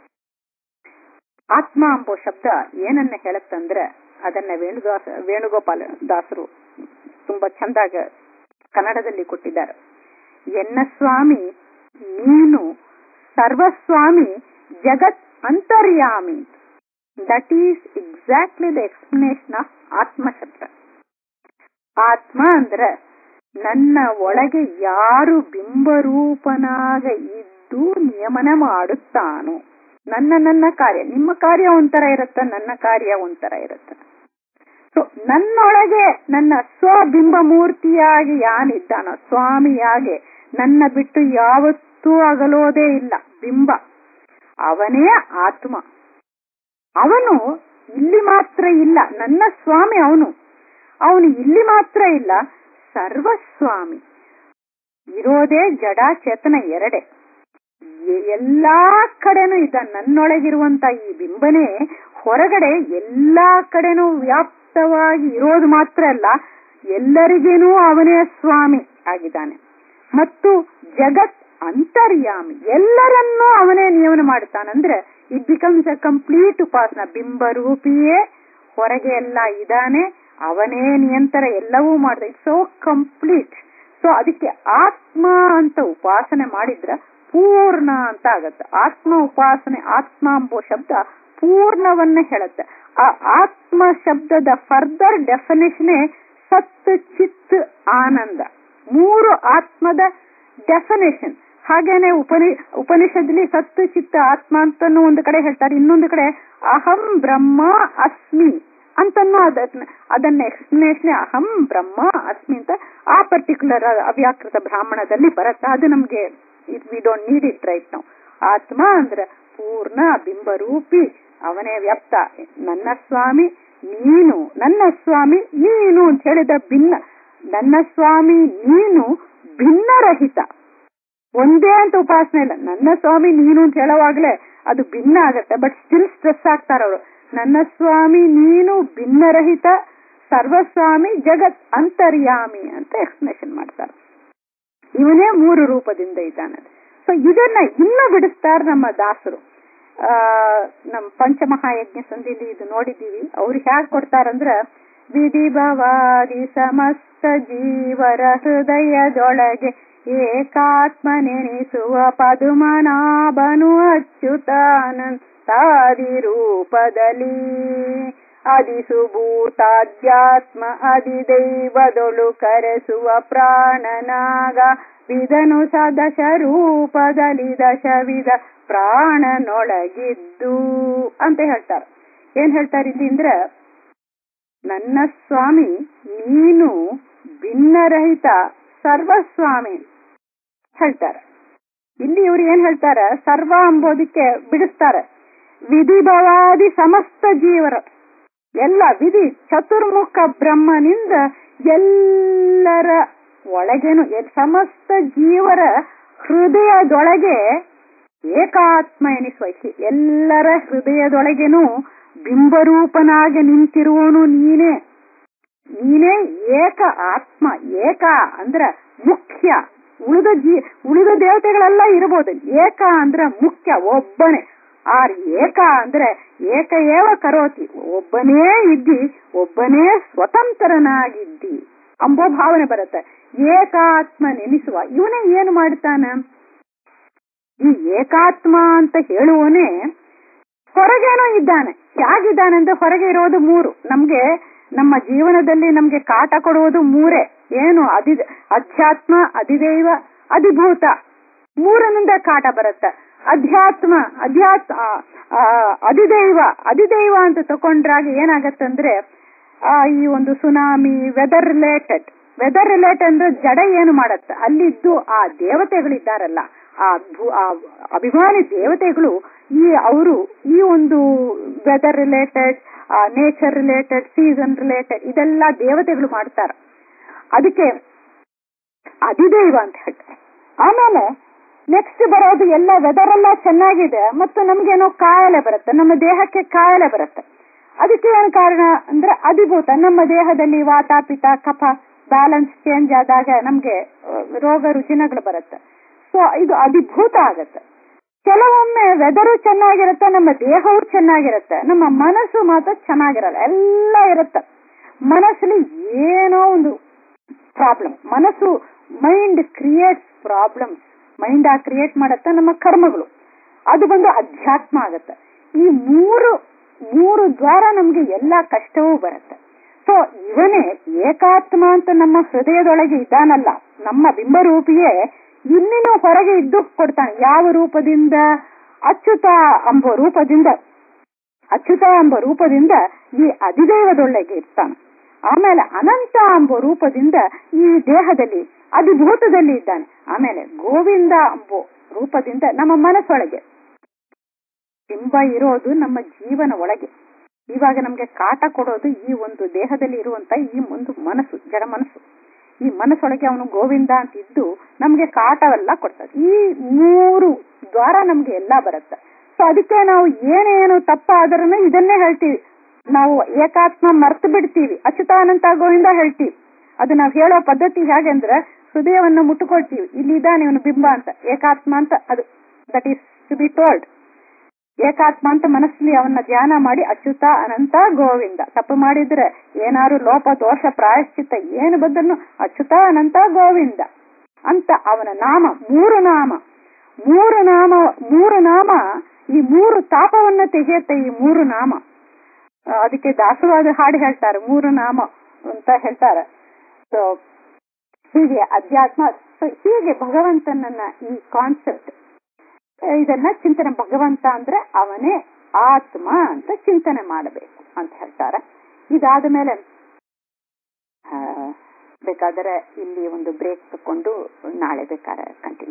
Speaker 1: ಆತ್ಮ ಎಂಬೋ ಶಬ್ದ ಏನನ್ನ ಹೇಳುತ್ತಂದ್ರೆ ಅದನ್ನ ವೇಣುದಾಸ ವೇಣುಗೋಪಾಲ ದಾಸರು ತುಂಬಾ ಚಂದಾಗ ಕನ್ನಡದಲ್ಲಿ ಕೊಟ್ಟಿದ್ದಾರೆ ಎನ್ನ ಸ್ವಾಮಿ ನೀನು ಸರ್ವಸ್ವಾಮಿ ಜಗತ್ ಅಂತರ್ಯಾಮಿ that is exactly the explanation of ಆತ್ಮ ಶಬ್ದ ಆತ್ಮ ಅಂದ್ರೆ ನನ್ನ ಒಳಗೆ ಯಾರು ಬಿಂಬರೂಪನಾಗ ಇದ್ದು ನಿಯಮನ ಮಾಡುತ್ತಾನೋ ನನ್ನ ನನ್ನ ಕಾರ್ಯ ನಿಮ್ಮ ಕಾರ್ಯ ಒಂಥರ ಇರುತ್ತ ನನ್ನ ಕಾರ್ಯ ಒಂಥರ ಇರುತ್ತ ಸೊ ನನ್ನೊಳಗೆ ನನ್ನ ಸ್ವಬಿಂಬ ಮೂರ್ತಿಯಾಗಿ ಯಾನಿದ್ದಾನೋ ಸ್ವಾಮಿಯಾಗೆ ನನ್ನ ಬಿಟ್ಟು ಯಾವತ್ತೂ ಅಗಲೋದೇ ಇಲ್ಲ ಬಿಂಬ ಅವನೇ ಆತ್ಮ ಅವನು ಇಲ್ಲಿ ಮಾತ್ರ ಇಲ್ಲ ನನ್ನ ಸ್ವಾಮಿ ಅವನು ಅವನು ಇಲ್ಲಿ ಮಾತ್ರ ಇಲ್ಲ ಸರ್ವಸ್ವಾಮಿ ಇರೋದೇ ಜಡ ಚೇತನ ಎರಡೆ ಎಲ್ಲಾ ಕಡೆನೂ ಇದ್ದ ನನ್ನೊಳಗಿರುವಂತ ಈ ಬಿಂಬನೇ ಹೊರಗಡೆ ಎಲ್ಲಾ ಕಡೆನೂ ವ್ಯಾಪ್ತವಾಗಿ ಇರೋದು ಮಾತ್ರ ಅಲ್ಲ ಎಲ್ಲರಿಗೇನೂ ಅವನೇ ಸ್ವಾಮಿ ಆಗಿದ್ದಾನೆ ಮತ್ತು ಜಗತ್ ಅಂತರ್ಯಾಮಿ ಎಲ್ಲರನ್ನೂ ಅವನೇ ನಿಯಮನ ಮಾಡ್ತಾನಂದ್ರೆ ಇಟ್ ಬಿಕಮ್ಸ್ ಅ ಕಂಪ್ಲೀಟ್ ಉಪಾಸನ ಬಿಂಬರೂಪಿಯೇ ಹೊರಗೆ ಎಲ್ಲ ಇದ್ದಾನೆ ಅವನೇ ನಿಯಂತ್ರ ಎಲ್ಲವೂ ಮಾಡ್ದ ಇಟ್ಸ್ ಸೋ ಕಂಪ್ಲೀಟ್ ಸೊ ಅದಕ್ಕೆ ಆತ್ಮ ಅಂತ ಉಪಾಸನೆ ಮಾಡಿದ್ರ ಪೂರ್ಣ ಅಂತ ಆಗತ್ತೆ ಆತ್ಮ ಉಪಾಸನೆ ಆತ್ಮ ಎಂಬೋ ಶಬ್ದ ಪೂರ್ಣವನ್ನ ಹೇಳುತ್ತೆ ಆ ಆತ್ಮ ಶಬ್ದದ ಫರ್ದರ್ ಡೆಫಿನೇಷನ್ ಸತ್ ಚಿತ್ ಆನಂದ ಮೂರು ಆತ್ಮದ ಡೆಫಿನೇಷನ್ ಹಾಗೇನೆ ಉಪನಿ ಉಪನಿಷತ್ಲಿ ಸತ್ತು ಚಿತ್ತ ಆತ್ಮ ಅಂತನೂ ಒಂದು ಕಡೆ ಹೇಳ್ತಾರೆ ಇನ್ನೊಂದು ಕಡೆ ಅಹಂ ಬ್ರಹ್ಮ ಅಸ್ಮಿ ಅಂತನೂ ಅದನ್ನ ಅದನ್ನ ಎಕ್ಸ್ಪ್ಲನೇಷನ್ ಅಹಂ ಬ್ರಹ್ಮ ಅಸ್ಮಿ ಅಂತ ಆ ಪರ್ಟಿಕ್ಯುಲರ್ ಅವ್ಯಾಕೃತ ಬ್ರಾಹ್ಮಣದಲ್ಲಿ ಬರುತ್ತೆ ಅದು ನಮ್ಗೆ we don't need it right ನಾವು ಆತ್ಮ ಅಂದ್ರೆ ಪೂರ್ಣ ಬಿಂಬರೂಪಿ ಅವನೇ ವ್ಯಕ್ತ ನನ್ನ ಸ್ವಾಮಿ ನೀನು ನನ್ನ ಸ್ವಾಮಿ ನೀನು ಅಂತ ಹೇಳಿದ ಭಿನ್ನ ನನ್ನ ಸ್ವಾಮಿ ನೀನು ಭಿನ್ನರಹಿತ ಒಂದೇ ಅಂತ ಉಪಾಸನೆ ಇಲ್ಲ ನನ್ನ ಸ್ವಾಮಿ ನೀನು ಅಂತ ಹೇಳುವಾಗ್ಲೇ ಅದು ಭಿನ್ನ ಆಗತ್ತೆ ಬಟ್ ಸ್ಟಿಲ್ ಸ್ಟ್ರೆಸ್ ಆಗ್ತಾರ ಅವರು ನನ್ನ ಸ್ವಾಮಿ ನೀನು ಭಿನ್ನರಹಿತ ಸರ್ವಸ್ವಾಮಿ ಜಗತ್ ಅಂತರ್ಯಾಮಿ ಅಂತ ಎಕ್ಸ್ಪ್ಲನೇಷನ್ ಮಾಡ್ತಾರೆ ಇವನೇ ಮೂರು ರೂಪದಿಂದ ಇದ್ದಾನೆ ಸೊ ಇದನ್ನ ಇನ್ನ ಬಿಡಿಸ್ತಾರೆ ನಮ್ಮ ದಾಸರು ಆ ನಮ್ ಪಂಚಮಹಾಯಜ್ಞ ಸಂಧಿಲಿ ಇದು ನೋಡಿದೀವಿ ಅವ್ರು ಹ್ಯಾಗ್ ಕೊಡ್ತಾರಂದ್ರ ವಿಧಿ ಭವಾದಿ ಸಮಸ್ತ ಜೀವರ ಹೃದಯದೊಳಗೆ ಏಕಾತ್ಮ ನೆನೆಸುವ ಪದುಮನಾಭನು ಅಚ್ಯುತಾನಂತಾದಿ ರೂಪದಲ್ಲಿ ಅದಿಸುಭೂತಾಧ್ಯಾತ್ಮ ಅಧಿದೈವದೊಳು ಕರೆಸುವ ಪ್ರಾಣನಾಗ ವಿಧನು ಸದಶ ರೂಪದಲ್ಲಿ ದಶವಿಧ ಪ್ರಾಣನೊಳಗಿದ್ದು ಅಂತ ಹೇಳ್ತಾರೆ ಏನ್ ಹೇಳ್ತಾರೆ ಇಲ್ಲಿ ಅಂದ್ರೆ ನನ್ನ ಸ್ವಾಮಿ ನೀನು ಭಿನ್ನರಹಿತ ಸರ್ವಸ್ವಾಮಿ ಹೇಳ್ತಾರೆ ಇಲ್ಲಿ ಇವ್ರು ಏನ್ ಹೇಳ್ತಾರೆ ಸರ್ವ ಅಂಬೋದಕ್ಕೆ ಬಿಡಿಸ್ತಾರೆ ವಿಧಿ ಭವಾದಿ ಸಮಸ್ತ ಜೀವರ ಎಲ್ಲ ವಿಧಿ ಚತುರ್ಮುಖ ಬ್ರಹ್ಮನಿಂದ ಎಲ್ಲರ ಒಳಗೇನು ಸಮಸ್ತ ಜೀವರ ಹೃದಯದೊಳಗೆ ಏಕಾತ್ಮ ಎನಿಸುವ ಎಲ್ಲರ ಹೃದಯದೊಳಗೇನು ಬಿಂಬರೂಪನಾಗಿ ನಿಂತಿರುವನು ನೀನೇ ನೀನೇ ಏಕ ಆತ್ಮ ಏಕ ಅಂದ್ರ ಮುಖ್ಯ ಉಳಿದ ಜೀ ಉಳಿದ ದೇವತೆಗಳೆಲ್ಲ ಇರಬಹುದು ಏಕ ಅಂದ್ರ ಮುಖ್ಯ ಒಬ್ಬನೇ ಆರ್ ಏಕ ಅಂದ್ರೆ ಏಕ ಏವ ಕರೋತಿ ಒಬ್ಬನೇ ಇದ್ದಿ ಒಬ್ಬನೇ ಸ್ವತಂತ್ರನಾಗಿದ್ದಿ ಅಂಬೋ ಭಾವನೆ ಬರುತ್ತೆ ಏಕಾತ್ಮ ನೆನೆಸುವ ಇವನೇ ಏನು ಮಾಡ್ತಾನ ಈ ಏಕಾತ್ಮ ಅಂತ ಹೇಳುವನೇ ಹೊರಗೇನೋ ಇದ್ದಾನೆ ಹೇಗಿದ್ದಾನೆ ಅಂದ್ರೆ ಹೊರಗೆ ಇರೋದು ಮೂರು ನಮ್ಗೆ ನಮ್ಮ ಜೀವನದಲ್ಲಿ ನಮ್ಗೆ ಕಾಟ ಕೊಡುವುದು ಮೂರೇ ಏನು ಅಧಿ ಅಧ್ಯಾತ್ಮ ಅಧಿದೈವ ಅಧಿಭೂತ ಮೂರನಿಂದ ಕಾಟ ಬರುತ್ತೆ ಅಧ್ಯಾತ್ಮ ಅಧ್ಯಾತ್ಮ ಅಧಿದೈವ ಅಧಿದೈವ ಅಂತ ತಕೊಂಡ್ರಾಗ ಏನಾಗತ್ತಂದ್ರೆ ಆ ಈ ಒಂದು tsunami weather related weather related ಅಂದ್ರೆ ಜಡ ಏನು ಮಾಡತ್ತೆ ಅಲ್ಲಿದ್ದು ಆ ದೇವತೆಗಳಿದ್ದಾರಲ್ಲ ಆ ಅಭಿಮಾನಿ ದೇವತೆಗಳು ಈ ಅವರು ಈ ಒಂದು weather related nature related season related ಇದೆಲ್ಲ ದೇವತೆಗಳು ಮಾಡ್ತಾರೆ ಅದಕ್ಕೆ ಅಧಿದೈವ ಅಂತ ಹೇಳ್ತಾರೆ ಆಮೇಲೆ ನೆಕ್ಸ್ಟ್ ಬರೋದು ಎಲ್ಲ ವೆದರ್ ಎಲ್ಲ ಚೆನ್ನಾಗಿದೆ ಮತ್ತು ನಮ್ಗೇನೋ ಕಾಯಿಲೆ ಬರುತ್ತೆ ನಮ್ಮ ದೇಹಕ್ಕೆ ಕಾಯಿಲೆ ಬರುತ್ತೆ ಅದಕ್ಕೆ ಏನು ಕಾರಣ ಅಂದ್ರೆ ಅಧಿಭೂತ ನಮ್ಮ ದೇಹದಲ್ಲಿ ವಾತ ಪಿತ ಕಫ ಬ್ಯಾಲೆನ್ಸ್ ಚೇಂಜ್ ಆದಾಗ ನಮ್ಗೆ ರೋಗ ರುಜಿನಗಳು ಬರುತ್ತೆ ಸೊ ಇದು ಅಧಿಭೂತ ಆಗತ್ತೆ ಕೆಲವೊಮ್ಮೆ ವೆದರು ಚೆನ್ನಾಗಿರುತ್ತೆ ನಮ್ಮ ದೇಹವು ಚೆನ್ನಾಗಿರುತ್ತೆ ನಮ್ಮ ಮನಸ್ಸು ಮಾತ್ರ ಚೆನ್ನಾಗಿರಲ್ಲ ಎಲ್ಲ ಇರುತ್ತೆ ಮನಸ್ಸಲ್ಲಿ ಏನೋ ಒಂದು ಪ್ರಾಬ್ಲಮ್ ಮನಸ್ಸು ಮೈಂಡ್ ಕ್ರಿಯೇಟ್ಸ್ ಪ್ರಾಬ್ಲಮ್ಸ್ ಮೈಂಡ್ ಆ ಕ್ರಿಯೇಟ್ ಮಾಡತ್ತೆ ನಮ್ಮ ಕರ್ಮಗಳು ಅದು ಬಂದು ಅಧ್ಯಾತ್ಮ ಆಗತ್ತೆ ಈ ಮೂರು ಮೂರು ದ್ವಾರ ನಮ್ಗೆ ಎಲ್ಲಾ ಕಷ್ಟವೂ ಬರುತ್ತೆ ಸೊ ಇವನೇ ಏಕಾತ್ಮ ಅಂತ ನಮ್ಮ ಹೃದಯದೊಳಗೆ ಇದ್ದಾನಲ್ಲ ನಮ್ಮ ಬಿಂಬರೂಪಿಯೇ ಇನ್ನಿನ ಹೊರಗೆ ಇದ್ದು ಕೊಡ್ತಾನೆ ಯಾವ ರೂಪದಿಂದ ಅಚ್ಯುತ ಎಂಬ ರೂಪದಿಂದ ಅಚ್ಯುತ ಎಂಬ ರೂಪದಿಂದ ಈ ಅಧಿದೈವದೊಳಗೆ ಇರ್ತಾನೆ ಆಮೇಲೆ ಅನಂತ ಎಂಬ ರೂಪದಿಂದ ಈ ದೇಹದಲ್ಲಿ ಅಧಿಭೂತದಲ್ಲಿ ಇದ್ದಾನೆ ಆಮೇಲೆ ಗೋವಿಂದ ಎಂಬ ರೂಪದಿಂದ ನಮ್ಮ ಮನಸ್ಸೊಳಗೆ ಬಿಂಬ ಇರೋದು ನಮ್ಮ ಜೀವನ ಒಳಗೆ ಇವಾಗ ನಮ್ಗೆ ಕಾಟ ಕೊಡೋದು ಈ ಒಂದು ದೇಹದಲ್ಲಿ ಇರುವಂತ ಈ ಒಂದು ಮನಸ್ಸು ಜಡ ಮನಸ್ಸು ಈ ಮನಸ್ಸೊಳಗೆ ಅವನು ಗೋವಿಂದ ಅಂತ ಇದ್ದು ನಮ್ಗೆ ಕಾಟವೆಲ್ಲ ಕೊಡ್ತದೆ ಈ ಮೂರು ದ್ವಾರ ನಮ್ಗೆ ಎಲ್ಲಾ ಬರುತ್ತೆ ಸೊ ಅದಕ್ಕೆ ನಾವು ಏನೇನು ತಪ್ಪಾದ್ರೂ ಇದನ್ನೇ ಹೇಳ್ತೀವಿ ನಾವು ಏಕಾತ್ಮ ಮರ್ತು ಬಿಡ್ತೀವಿ ಅಚ್ಯುತಾನಂತ ಗೋವಿಂದ ಹೇಳ್ತೀವಿ ಅದು ನಾವು ಹೇಳೋ ಪದ್ಧತಿ ಹೇಗೆಂದ್ರೆ ಹೃದಯವನ್ನು ಮುಟ್ಟುಕೊಳ್ತೀವಿ ಇಲ್ಲಿ ಇದ್ದಾನೆ ಇವನು ಬಿಂಬ ಅಂತ ಏಕಾತ್ಮ ಅಂತ ಅದು that is to be told ಏಕಾತ್ಮ ಅಂತ ಮನಸ್ಸಲ್ಲಿ ಅವನ್ನ ಧ್ಯಾನ ಮಾಡಿ ಅಚ್ಯುತ ಅನಂತ ಗೋವಿಂದ ತಪ್ಪು ಮಾಡಿದ್ರೆ ಏನಾರು ಲೋಪ ದೋಷ ಪ್ರಾಯಶ್ಚಿತ್ತ ಏನು ಬದಲು ಅಚ್ಯುತ ಅನಂತ ಗೋವಿಂದ ಅಂತ ಅವನ ನಾಮ ಮೂರು ನಾಮ ಮೂರು ನಾಮ ಮೂರು ನಾಮ ಈ ಮೂರು ತಾಪವನ್ನ ತೆಗೆಯುತ್ತೆ ಈ ಮೂರು ನಾಮ ಅದಕ್ಕೆ ದಾಸವಾದ ಹಾಡು ಹೇಳ್ತಾರೆ ಮೂರು ನಾಮ ಅಂತ ಹೇಳ್ತಾರೆ ಸೊ ಹೀಗೆ ಅಧ್ಯಾತ್ಮ ಸೊ ಹೀಗೆ ಭಗವಂತನನ್ನ ಈ ಕಾನ್ಸೆಪ್ಟ್ ಇದನ್ನ ಚಿಂತನೆ ಭಗವಂತ ಅಂದ್ರೆ ಅವನೇ ಆತ್ಮ ಅಂತ ಚಿಂತನೆ ಮಾಡಬೇಕು ಅಂತ ಹೇಳ್ತಾರೆ ಇದಾದ ಮೇಲೆ ಬೇಕಾದರೆ ಇಲ್ಲಿ ಒಂದು ಬ್ರೇಕ್ ತಕೊಂಡು ನಾಳೆ ಬೇಕಾದ್ರೆ ಕಂಟಿನ್ಯೂ